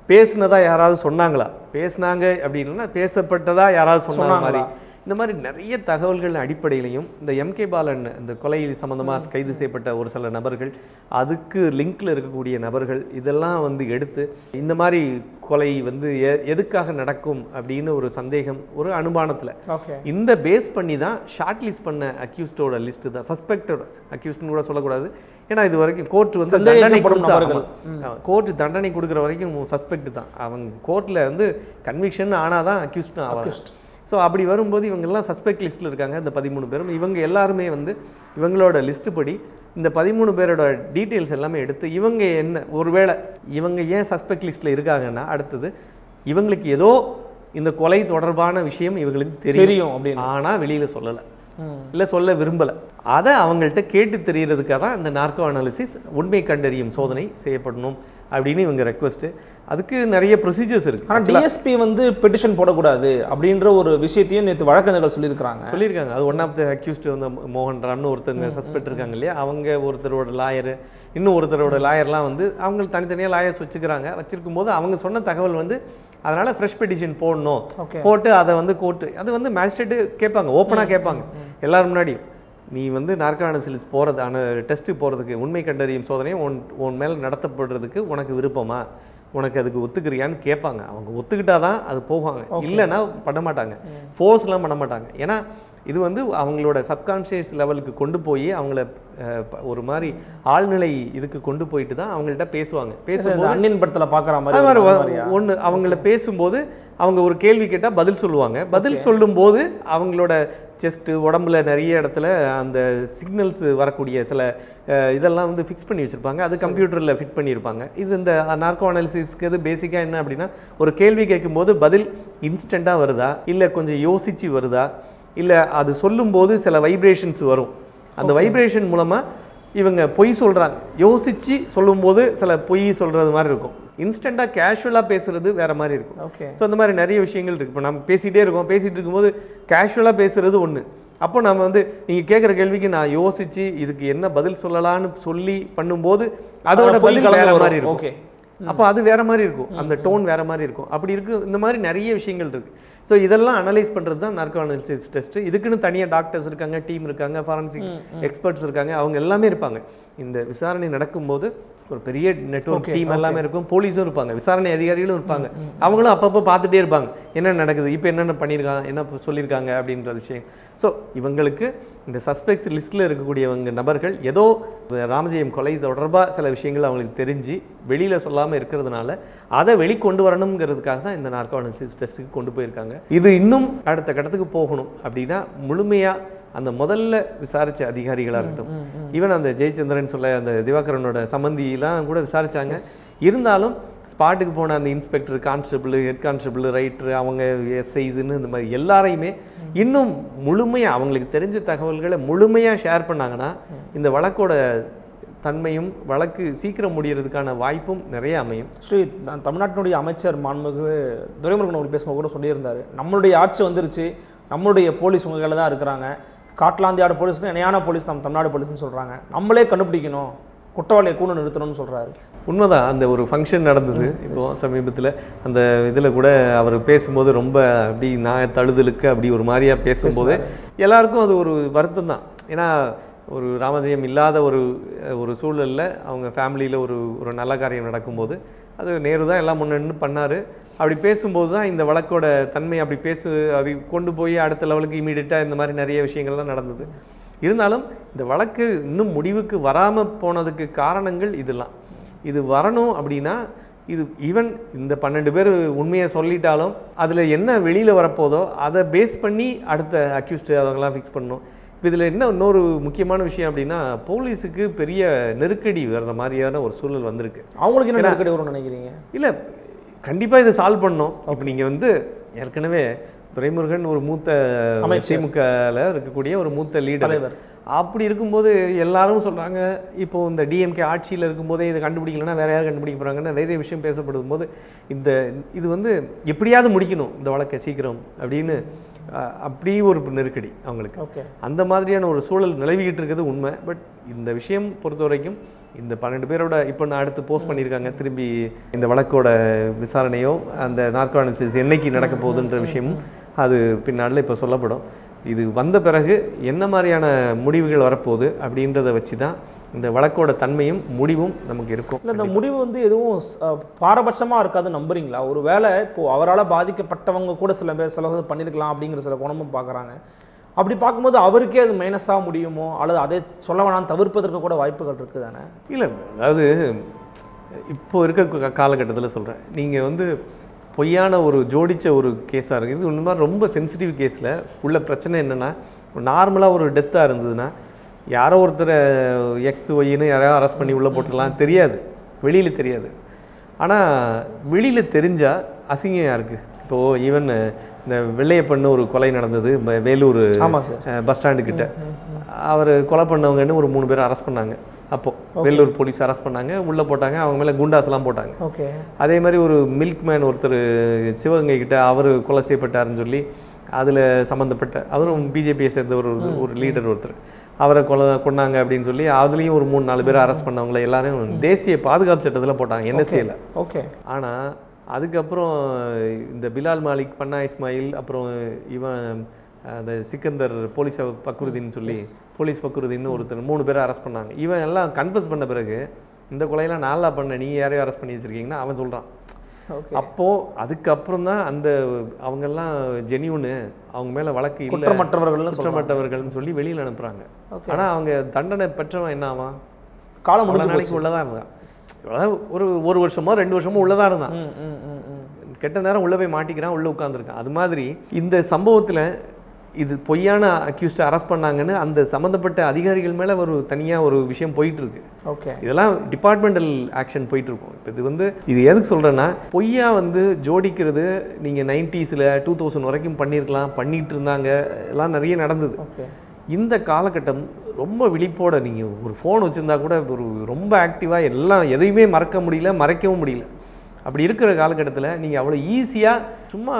பேசுனதா யாராவது சொன்னாங்களா பேசுனாங்க அப்படின்னா பேசப்பட்டதா யாராவது சொன்னாங்க மாதிரி சொன்னாங்களா? இந்த மாதிரி நிறைய தகவல்கள் அடிப்படையிலையும் இந்த எம்கே பாலன் இந்த கொலை சம்பந்தமாக கைது செய்யப்பட்ட ஒரு சில நபர்கள் அதுக்கு லிங்க்ல இருக்கக்கூடிய நபர்கள் இதெல்லாம் வந்து எடுத்து இந்த மாதிரி கொலை வந்து எ- எதுக்காக நடக்கும் அப்படின்னு ஒரு சந்தேகம் ஒரு அனுமானத்தில் ஓகே இந்த பேஸ் பண்ணி தான் ஷார்ட் லிஸ்ட் பண்ண அக்யூஸ்டோட லிஸ்ட் தான் சஸ்பெக்டட் அக்யூஸ்ட்னு கூட சொல்லக்கூடாது ஏன்னா இது வரைக்கும் கோர்ட் வந்து தண்டனை சந்தேகிக்கப்படும் கொடுத்தா நபர்கள். கோர்ட் தண்டனை கொடுக்குற வரைக்கும் சஸ்பெக்ட் தான் அவங்க கோர்ட்டில் வந்து கன்விக்ஷன் ஆனால் தான் அக்யூஸ்ட் ஆவாங்க Accused. ஸோ அப்படி வரும்போது இவங்கெல்லாம் சஸ்பெக்ட் லிஸ்ட்டில் இருக்காங்க இந்த பதிமூணு பேரும் இவங்க எல்லாருமே வந்து இவங்களோட லிஸ்ட் படி இந்த பதிமூணு பேரோட டீட்டெயில்ஸ் எல்லாமே எடுத்து இவங்க என்ன ஒருவேளை இவங்க ஏன் சஸ்பெக்ட் லிஸ்ட்டில் இருக்காங்கன்னா அடுத்தது இவங்களுக்கு ஏதோ இந்த கொலை தொடர்பான விஷயம் இவங்களுக்கு தெரியும் தெரியும் அப்படின்னு ஆனால் வெளியில் சொல்லலை ம். இல்லை சொல்ல விரும்பலை அதை அவங்கள்ட்ட கேட்டு தெரியறதுக்காக தான் இந்த நார்கோ அனாலிசிஸ் உண்மை கண்டறியும் சோதனை செய்யப்படணும் அப்படின்னு இவங்க ரெக்வஸ்ட்டு அதுக்கு நிறைய ப்ரொசீஜர்ஸ் இருக்கு ஆனா டிஎஸ்பி வந்து பெட்டிஷன் போடக்கூடாது அப்படின்ற ஒரு விஷயத்தையும் நேற்று வழக்கறிஞர்கள் சொல்லியிருக்கிறாங்க சொல்லியிருக்காங்க அது ஒன் ஆஃப் த அக்யூஸ்ட் வந்து மோகன் ராம்னு ஒருத்தங்க சஸ்பெக்ட் இருக்காங்க இல்லையா அவங்க ஒருத்தரோட லாயர் இன்னும் ஒருத்தரோட லாயர்லாம் வந்து அவங்க தனித்தனியாக லாயர்ஸ் வச்சுக்கிறாங்க வச்சிருக்கும் போது அவங்க சொன்ன தகவல் வந்து அதனால ஃப்ரெஷ் பெட்டிஷன் போடணும் Okay. போட்டு அதை வந்து கோர்ட்டு அது வந்து மேஜிஸ்ட்ரேட்டு கேட்பாங்க ஓப்பனாக கேட்பாங்க எல்லாரும் முன்னாடியும் நீ வந்து நார்கானசிலிஸ் போகிறது ஆன டெஸ்ட்டு போகிறதுக்கு உண்மை கண்டறியும் சோதனையை உன் உன் மேல் நடத்தப்படுறதுக்கு உனக்கு விருப்பமா உனக்கு அதுக்கு ஒத்துக்கிறியான்னு கேட்பாங்க அவங்க ஒத்துக்கிட்டாதான் அது போவாங்க இல்லைன்னா பண்ண மாட்டாங்க ஃபோர்ஸ்லாம் பண்ண மாட்டாங்க ஏன்னா இது வந்து அவங்களோட சப்கான்ஷியஸ் லெவலுக்கு கொண்டு போய் அவங்கள அஹ், ப- ஒரு மாதிரி ஆழ்நிலை இதுக்கு கொண்டு போயிட்டு தான் அவங்கள்ட்ட பேசுவாங்க இந்த பேசும்போது அன்னியன் படத்துல பாக்குற மாதிரி அது மாதிரி ஒரு ஒ- மாதிரியா? ஒண்ணு அவங்கள பேசும்போது அவங்க ஒரு கேள்வி கேட்டா பதில் சொல்லுவாங்க பதில் சொல்லும்போது அவங்களோட செஸ்ட் உடம்புல நிறைய இடத்துல அந்த சிக்னல்ஸ் வரக்கூடிய சில அஹ், இதெல்லாம் வந்து ஃபிக்ஸ் பண்ணி வச்சிருப்பாங்க அது கம்ப்யூட்டர்ல ஃபிட் பண்ணியிருப்பாங்க இது இந்த நார்கோ அனாலிசிஸ்க்கு இது பேசிக்காக என்ன அப்படின்னா ஒரு கேள்வி கேட்கும்போது பதில் இன்ஸ்டண்ட்டாக வருதா இல்லை கொஞ்சம் யோசிச்சு வருதா இல்லை அது சொல்லும்போது சில வைப்ரேஷன்ஸ் வரும் அந்த வைப்ரேஷன் மூலமா இவங்க பொய் சொல்றாங்க யோசிச்சு சொல்லும்போது சில பொய் சொல்றது மாதிரி இருக்கும் இன்ஸ்டண்ட்டாக கேஷுவலாக பேசுறது வேற மாதிரி இருக்கும் ஓகே ஸோ அந்த மாதிரி நிறைய விஷயங்கள் இருக்கு இப்போ நம்ம பேசிகிட்டே இருக்கோம் பேசிட்டு இருக்கும்போது கேஷுவலாக பேசுறது ஒன்று அப்போ நம்ம வந்து நீங்கள் கேட்குற கேள்விக்கு நான் யோசிச்சு இதுக்கு என்ன பதில் சொல்லலாம்னு சொல்லி பண்ணும்போது அதோட அதுல பொய் பதில் கலந்து வேற வரும். மாதிரி இருக்கும் ஓகே அப்போ அது வேற மாதிரி இருக்கும் அந்த டோன் வேற மாதிரி இருக்கும் அப்படி இருக்கு இந்த மாதிரி நிறைய விஷயங்கள் இருக்கு ஸோ இதெல்லாம் அனலைஸ் பண்ணுறது தான் நார்கோ அனாலிசிஸ் டெஸ்ட் இதுக்குன்னு தனியாக டாக்டர்ஸ் இருக்காங்க டீம் இருக்காங்க ஃபாரன்சிக் எக்ஸ்பர்ட்ஸ் இருக்காங்க அவங்க எல்லாமே இருப்பாங்க இந்த விசாரணை நடக்கும்போது ஒரு பெரிய நெட்வொர்க் Okay, டீம் எல்லாமே இருக்கும் போலீஸும் இருப்பாங்க விசாரணை அதிகாரிகளும் இருப்பாங்க அவங்களும் அப்பப்போ பார்த்துட்டே இருப்பாங்க என்ன நடக்குது இப்போ என்னென்ன பண்ணியிருக்காங்க என்ன சொல்லியிருக்காங்க அப்படின்ற விஷயம் ஸோ இவங்களுக்கு இந்த சஸ்பெக்ட்ஸ் லிஸ்ட்டில் இருக்கக்கூடியவங்க நபர்கள் ஏதோ ராமஜெயம் கொலை தொடர்பாக சில விஷயங்கள் அவங்களுக்கு தெரிஞ்சு வெளியில் சொல்லாமல் இருக்கிறதுனால அதை வெளிக்கொண்டு வரணுங்கிறதுக்காக தான் இந்த நார்கோ அனாலிசிஸ் டெஸ்ட்டுக்கு கொண்டு போயிருக்காங்க இது இன்னும் அடுத்த கட்டத்துக்கு போகணும் அப்படின்னா முழுமையாக அந்த முதல்ல விசாரிச்ச அதிகாரிகளாக இருக்கட்டும் ஈவன் அந்த ஜெயச்சந்திரன் சொல்ல அந்த திவாகரனோட சம்மந்திலாம் கூட விசாரிச்சாங்க இருந்தாலும் ஸ்பாட்டுக்கு போன அந்த inspector constable head constable writer அவங்க எஸ்ஐஸ்ன்னு இந்த மாதிரி எல்லாரையுமே இன்னும் முழுமையாக அவங்களுக்கு தெரிஞ்ச தகவல்களை முழுமையாக ஷேர் பண்ணாங்கன்னா இந்த வழக்கோட தன்மையும் வழக்கு சீக்கிரம் முடியறதுக்கான வாய்ப்பும் நிறைய அமையும் ஸ்ரீ த- தமிழ்நாட்டினுடைய அமைச்சர் மாண்புமிகு துரைமுருகன் அவர்கள் பேசும்போது கூட சொல்லியிருந்தாரு நம்மளுடைய ஆட்சி வந்துருச்சு நம்மளுடைய போலீஸ் உங்க கையில் தான் இருக்கிறாங்க ஸ்காட்லாந்து யார்டு போலீஸ்க்கு இணையான போலீஸ் நம்ம தமிழ்நாடு போலீஸ்னு சொல்றாங்க நம்மளே கண்டுபிடிக்கணும் குற்றவாளியை கூட நிறுத்தணும்னு சொல்றாரு உண்மைதான் அந்த ஒரு ஃபங்க்ஷன் நடந்தது இப்போ சமீபத்தில் அந்த இதில் கூட அவர் பேசும்போது ரொம்ப அப்படி நான் தழுதலுக்கு அப்படி ஒரு மாதிரியா பேசும்போது எல்லாருக்கும் அது ஒரு வருத்தம் தான் ஏன்னா ஒரு ராமஜெயம் இல்லாத ஒரு ஒரு சூழல்ல அவங்க ஃபேமிலியில் ஒரு ஒரு நல்ல காரியம் நடக்கும்போது அது நேரு தான் எல்லாம் முன்னென்னு பண்ணார் அப்படி பேசும்போது தான் இந்த வழக்கோட தன்மை அப்படி பேசு அப்படி கொண்டு போய் அடுத்த லெவலுக்கு இமீடியட்டாக இந்த மாதிரி நிறைய விஷயங்கள்லாம் நடந்தது இருந்தாலும் இந்த வழக்கு இன்னும் முடிவுக்கு வராமல் போனதுக்கு காரணங்கள் இதெல்லாம் இது வரணும் அப்படின்னா இது ஈவன் இந்த பன்னெண்டு பேர் உண்மையை சொல்லிட்டாலும் அதில் என்ன வெளியில் வரப்போதோ அதை பேஸ் பண்ணி அடுத்த அக்யூஸ்டு அதெல்லாம் ஃபிக்ஸ் பண்ணணும் இப்போ இதில் என்ன இன்னொரு முக்கியமான விஷயம் அப்படின்னா போலீஸுக்கு பெரிய நெருக்கடி வர்ற மாதிரியான ஒரு சூழல் வந்திருக்கு அவங்களுக்கு என்ன நெருக்கடி வரும்னு நினைக்கிறீங்க இல்லை கண்டிப்பாக இதை சால்வ் பண்ணணும் இப்போ நீங்கள் வந்து ஏற்கனவே துரைமுருகன் ஒரு மூத்த அமைச்சர். திமுகவில் இருக்கக்கூடிய ஒரு மூத்த லீடர் தலைவர். அப்படி இருக்கும்போது எல்லாரும் சொல்கிறாங்க இப்போ இந்த டிஎம்கே ஆட்சியில் இருக்கும்போதே இதை கண்டுபிடிக்கலன்னா வேற யார் கண்டுபிடிக்க போகிறாங்கன்னு நிறைய விஷயம் பேசப்படும் போது இந்த இது வந்து எப்படியாவது முடிக்கணும் இந்த வழக்கை சீக்கிரம் அப்படின்னு அஹ், அப்படி ஒரு நெருக்கடி அவங்களுக்கு ஓகே அந்த மாதிரியான ஒரு சூழல் நிலவிக்கிட்டு இருக்கிறது உண்மை பட் இந்த விஷயம் பொறுத்த வரைக்கும் இந்த பன்னெண்டு பேரோட இப்போ நான் அடுத்து போஸ்ட் பண்ணியிருக்காங்க திரும்பி இந்த வழக்கோட விசாரணையோ அந்த நார்கானிசிஸ் என்னைக்கு நடக்க போகுதுன்ற விஷயமும் அது பின்னாடில் இப்போ சொல்லப்படும் இது வந்த பிறகு என்ன மாதிரியான முடிவுகள் வரப்போகுது அப்படின்றத வச்சு தான் இந்த வழக்கோட தன்மையும் முடிவும் நமக்கு இருக்கும் இல்லை இந்த முடிவு வந்து எதுவும் அஹ், பாரபட்சமா இருக்காது நம்புறீங்களா ஒரு வேளை இப்போ அவரால் பாதிக்கப்பட்டவங்க கூட சில பேர் சில இது பண்ணியிருக்கலாம் அப்படிங்கிற சில குணமும் பார்க்குறாங்க அப்படி பார்க்கும்போது அவருக்கே அது மைனஸாக முடியுமோ அல்லது அதை சொல்ல வேணாம் தவிர்ப்பதற்கு கூட வாய்ப்புகள் இருக்குது தானே இல்லை அதாவது இப்போ இருக்க காலகட்டத்தில் சொல்கிறேன் நீங்கள் வந்து பொய்யான ஒரு ஜோடிச்ச ஒரு கேஸாக இருக்குது இது உண்மை ரொம்ப சென்சிட்டிவ் கேஸில் உள்ள பிரச்சனை என்னென்னா நார்மலாக ஒரு டெத்தாக இருந்ததுன்னா யாரோ ஒருத்தரை எக்ஸ் ஒய்னு யாரையோ அரெஸ்ட் பண்ணி உள்ளே போட்டுடலாம் தெரியாது வெளியில் தெரியாது ஆனால் வெளியில் தெரிஞ்சால் அசிங்கம் யாருக்கு இப்போது ஈவன் இந்த வெள்ளையப்பண்ணு ஒரு கொலை நடந்தது ப- வேலூர் ஆமாம் சார் பஸ் ஸ்டாண்டு கிட்ட அவர் கொலை பண்ணவங்கன்னு ஒரு மூணு பேர் அரெஸ்ட் பண்ணாங்க அப்போ வேலூர் போலீஸ் அரெஸ்ட் பண்ணாங்க உள்ள போட்டாங்க அவங்க மேல குண்டாஸ்லாம் போட்டாங்க ஓகே அதே மாதிரி ஒரு மில்க் மேன் ஒருத்தர் சிவகங்கை கிட்ட அவர் கொலை செய்யப்பட்டாருன்னு சொல்லி அதுல சம்மந்தப்பட்ட அவரும் பிஜேபியை சேர்ந்த ஒரு ஒரு லீடர் ஒருத்தர் அவரை கொலை கொன்னாங்க அப்படின்னு சொல்லி அதுலேயும் ஒரு மூணு நாலு பேர் அரெஸ்ட் பண்ணவங்கள எல்லாரையும் தேசிய பாதுகாப்பு சட்டத்துல போட்டாங்க என்எஸ்சியில் ஓகே ஆனால் அதுக்கப்புறம் இந்த பிலால் மாலிக் பன்னா இஸ்மாயில் அப்புறம் இவன் அந்த சிக்கந்தர் போலீஸ் பக்ருதீன் சொல்லி போலீஸ் பக்ருதீன் ஒருத்தர் மூணு பேரை அரெஸ்ட் பண்ணாங்க இவன் எல்லாம் கன்ஃபஸ் பண்ண பிறகு இந்த கொலையெல்லாம் நான்லா பண்ண நீ யாரையும் அரெஸ்ட் பண்ணி வச்சிருக்கீங்கன்னா அவன் சொல்கிறான் ஓகே அப்போது அதுக்கப்புறம் தான் அந்த அவங்கெல்லாம் ஜெனியூனு அவங்க மேலே வழக்கு இல்லை குற்றமற்றவர்கள்னு சொல்றாங்க குற்றமற்றவர்கள்னு சொல்லி வெளியில் அனுப்புகிறாங்க Okay. ஆனால் அவங்க தண்டனை பெற்றவன் என்ன ஆவான் காலம் பல முடிஞ்சு நாளைக்கு போச்சு உள்ளதான் இருந்தான் அதாவது ஒரு ஒரு வருஷமோ ரெண்டு வருஷமோ உள்ளதான் இருந்தான் ம் ம் ம் ம் கெட்ட நேரம் உள்ள போய் மாட்டிக்கிறான் உள்ள உட்காந்துருக்கான் அது மாதிரி இந்த சம்பவத்துல இது பொய்யான அக்யூஸ்ட் அரெஸ்ட் பண்ணாங்கன்னு அந்த சம்மந்தப்பட்ட அதிகாரிகள் மேல ஒரு தனியா ஒரு விஷயம் போயிட்டு இருக்கு ஓகே இதெல்லாம் டிபார்ட்மெண்டல் ஆக்ஷன் போயிட்டு இருக்கும் இப்போ இது வந்து இது எதுக்கு சொல்றேன்னா பொய்யா வந்து ஜோடிக்கிறது நீங்க நைன்டிஸில் டூ தௌசண்ட் வரைக்கும் பண்ணியிருக்கலாம் பண்ணிட்டு இருந்தாங்க எல்லாம் நிறைய நடந்தது ஓகே இந்த காலகட்டம் ரொம்ப விழிப்போட நீங்கள் ஒரு ஃபோன் வச்சுருந்தா கூட ஒரு ரொம்ப ஆக்டிவாக எல்லாம் எதையுமே மறக்க முடியல மறைக்கவும் முடியல அப்படி இருக்கிற காலகட்டத்தில் நீங்கள் அவ்வளோ ஈஸியாக சும்மா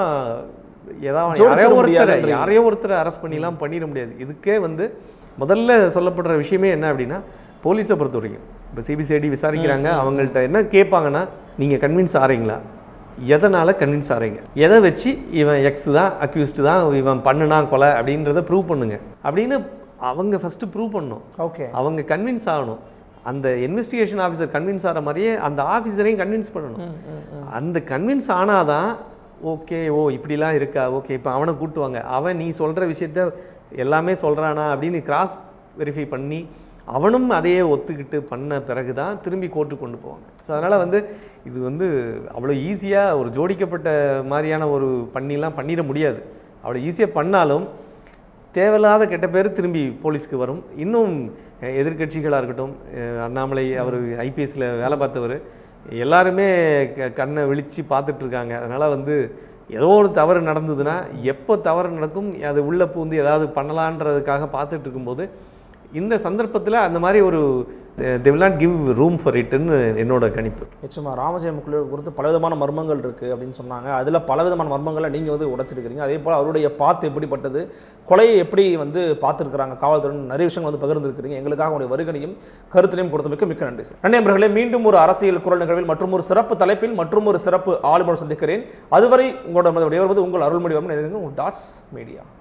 ஏதாவது ஜோடிச்சிட யாரையோ ஒருத்தரை முடியாதுன்றீங்க. யாரையோ ஒருத்தரை அரெஸ்ட் பண்ணிலாம் பண்ணிட முடியாது இதுக்கே வந்து முதல்ல சொல்லப்படுற விஷயமே என்ன அப்படின்னா போலீஸை பொறுத்த வரைக்கும் இப்போ சிபிசிஐடி விசாரிக்கிறாங்க அவங்கள்ட்ட என்ன கேட்பாங்கன்னா நீங்கள் கன்வின்ஸ் ஆறீங்களா எதனால் கன்வின்ஸ் ஆறீங்க எதை வச்சு இவன் எக்ஸ் தான் அக்யூஸ்டு தான் இவன் பண்ணுனா கொலை அப்படின்றத ப்ரூவ் பண்ணுங்க அப்படின்னு அவங்க ஃபஸ்ட்டு ப்ரூவ் பண்ணணும் ஓகே அவங்க கன்வின்ஸ் ஆகணும் அந்த இன்வெஸ்டிகேஷன் ஆஃபீஸர் கன்வின்ஸ் ஆகிற மாதிரியே அந்த ஆஃபீஸரையும் கன்வின்ஸ் பண்ணணும் அந்த கன்வின்ஸ் ஆனாதான் ஓகே ஓ இப்படிலாம் இருக்கா ஓகே இப்போ அவனை கூட்டுவாங்க அவன் நீ சொல்கிற விஷயத்த எல்லாமே சொல்கிறானா அப்படின்னு கிராஸ் வெரிஃபை பண்ணி அவனும் அதையே ஒத்துக்கிட்டு பண்ண பிறகு தான் திரும்பி கோர்ட்டுக்கு கொண்டு போவாங்க ஸோ அதனால் வந்து இது வந்து அவ்வளோ ஈஸியாக ஒரு ஜோடிக்கப்பட்ட மாதிரியான ஒரு பண்ணிலாம் பண்ணிட முடியாது அவ்வளோ ஈஸியாக பண்ணாலும் தேவையில்லாத கெட்ட பேர் திரும்பி போலீஸ்க்கு வரும் இன்னும் எதிர்கட்சிகளாக இருக்கட்டும் அஹ் அண்ணாமலை அவர் ஐபிஎஸ்ல வேலை பார்த்தவர் எல்லாருமே க கண்ணை விழிச்சு பார்த்துட்டு இருக்காங்க அதனால் வந்து ஏதோ ஒரு தவறு நடந்ததுன்னா எப்போ தவறு நடக்கும் அது உள்ளே பூந்து ஏதாவது பண்ணலான்றதுக்காக பார்த்துட்டு இருக்கும்போது இந்த சந்தர்ப்பத்தில் அந்த மாதிரி ஒரு they will not give room for இட்டுன்னு என்னோட கணிப்பு நிச்சயமா ராமஜெயம் குழு குறித்து பலவிதமான மர்மங்கள் இருக்குது அப்படின்னு சொன்னாங்க அதில் பலவிதமான மர்மங்களை நீங்கள் வந்து உடைச்சிருக்கிறீங்க அதே போல் அவருடைய பாத்து எப்படிப்பட்டது கொலையை எப்படி வந்து பார்த்துருக்குறாங்க காவல்துறையின் நிறைய விஷயங்கள் வந்து பகிர்ந்துருக்கிறீங்க எங்களுக்காக உங்களுடைய வருகனையும் கருத்தினையும் கொடுத்தமைக்கு மிக்க நன்றி சார் நன்றி நண்பர்களே மீண்டும் ஒரு அரசியல் குரல் நிகழ்வில் மற்றும் ஒரு சிறப்பு தலைப்பில் மற்றும் ஒரு சிறப்பு ஆளுநர் சந்திக்கிறேன் அதுவரை உங்களோட விடைபெறுவது உங்கள் அருள்மொழி வர்மன் உங்கள் டாட்ஸ் மீடியா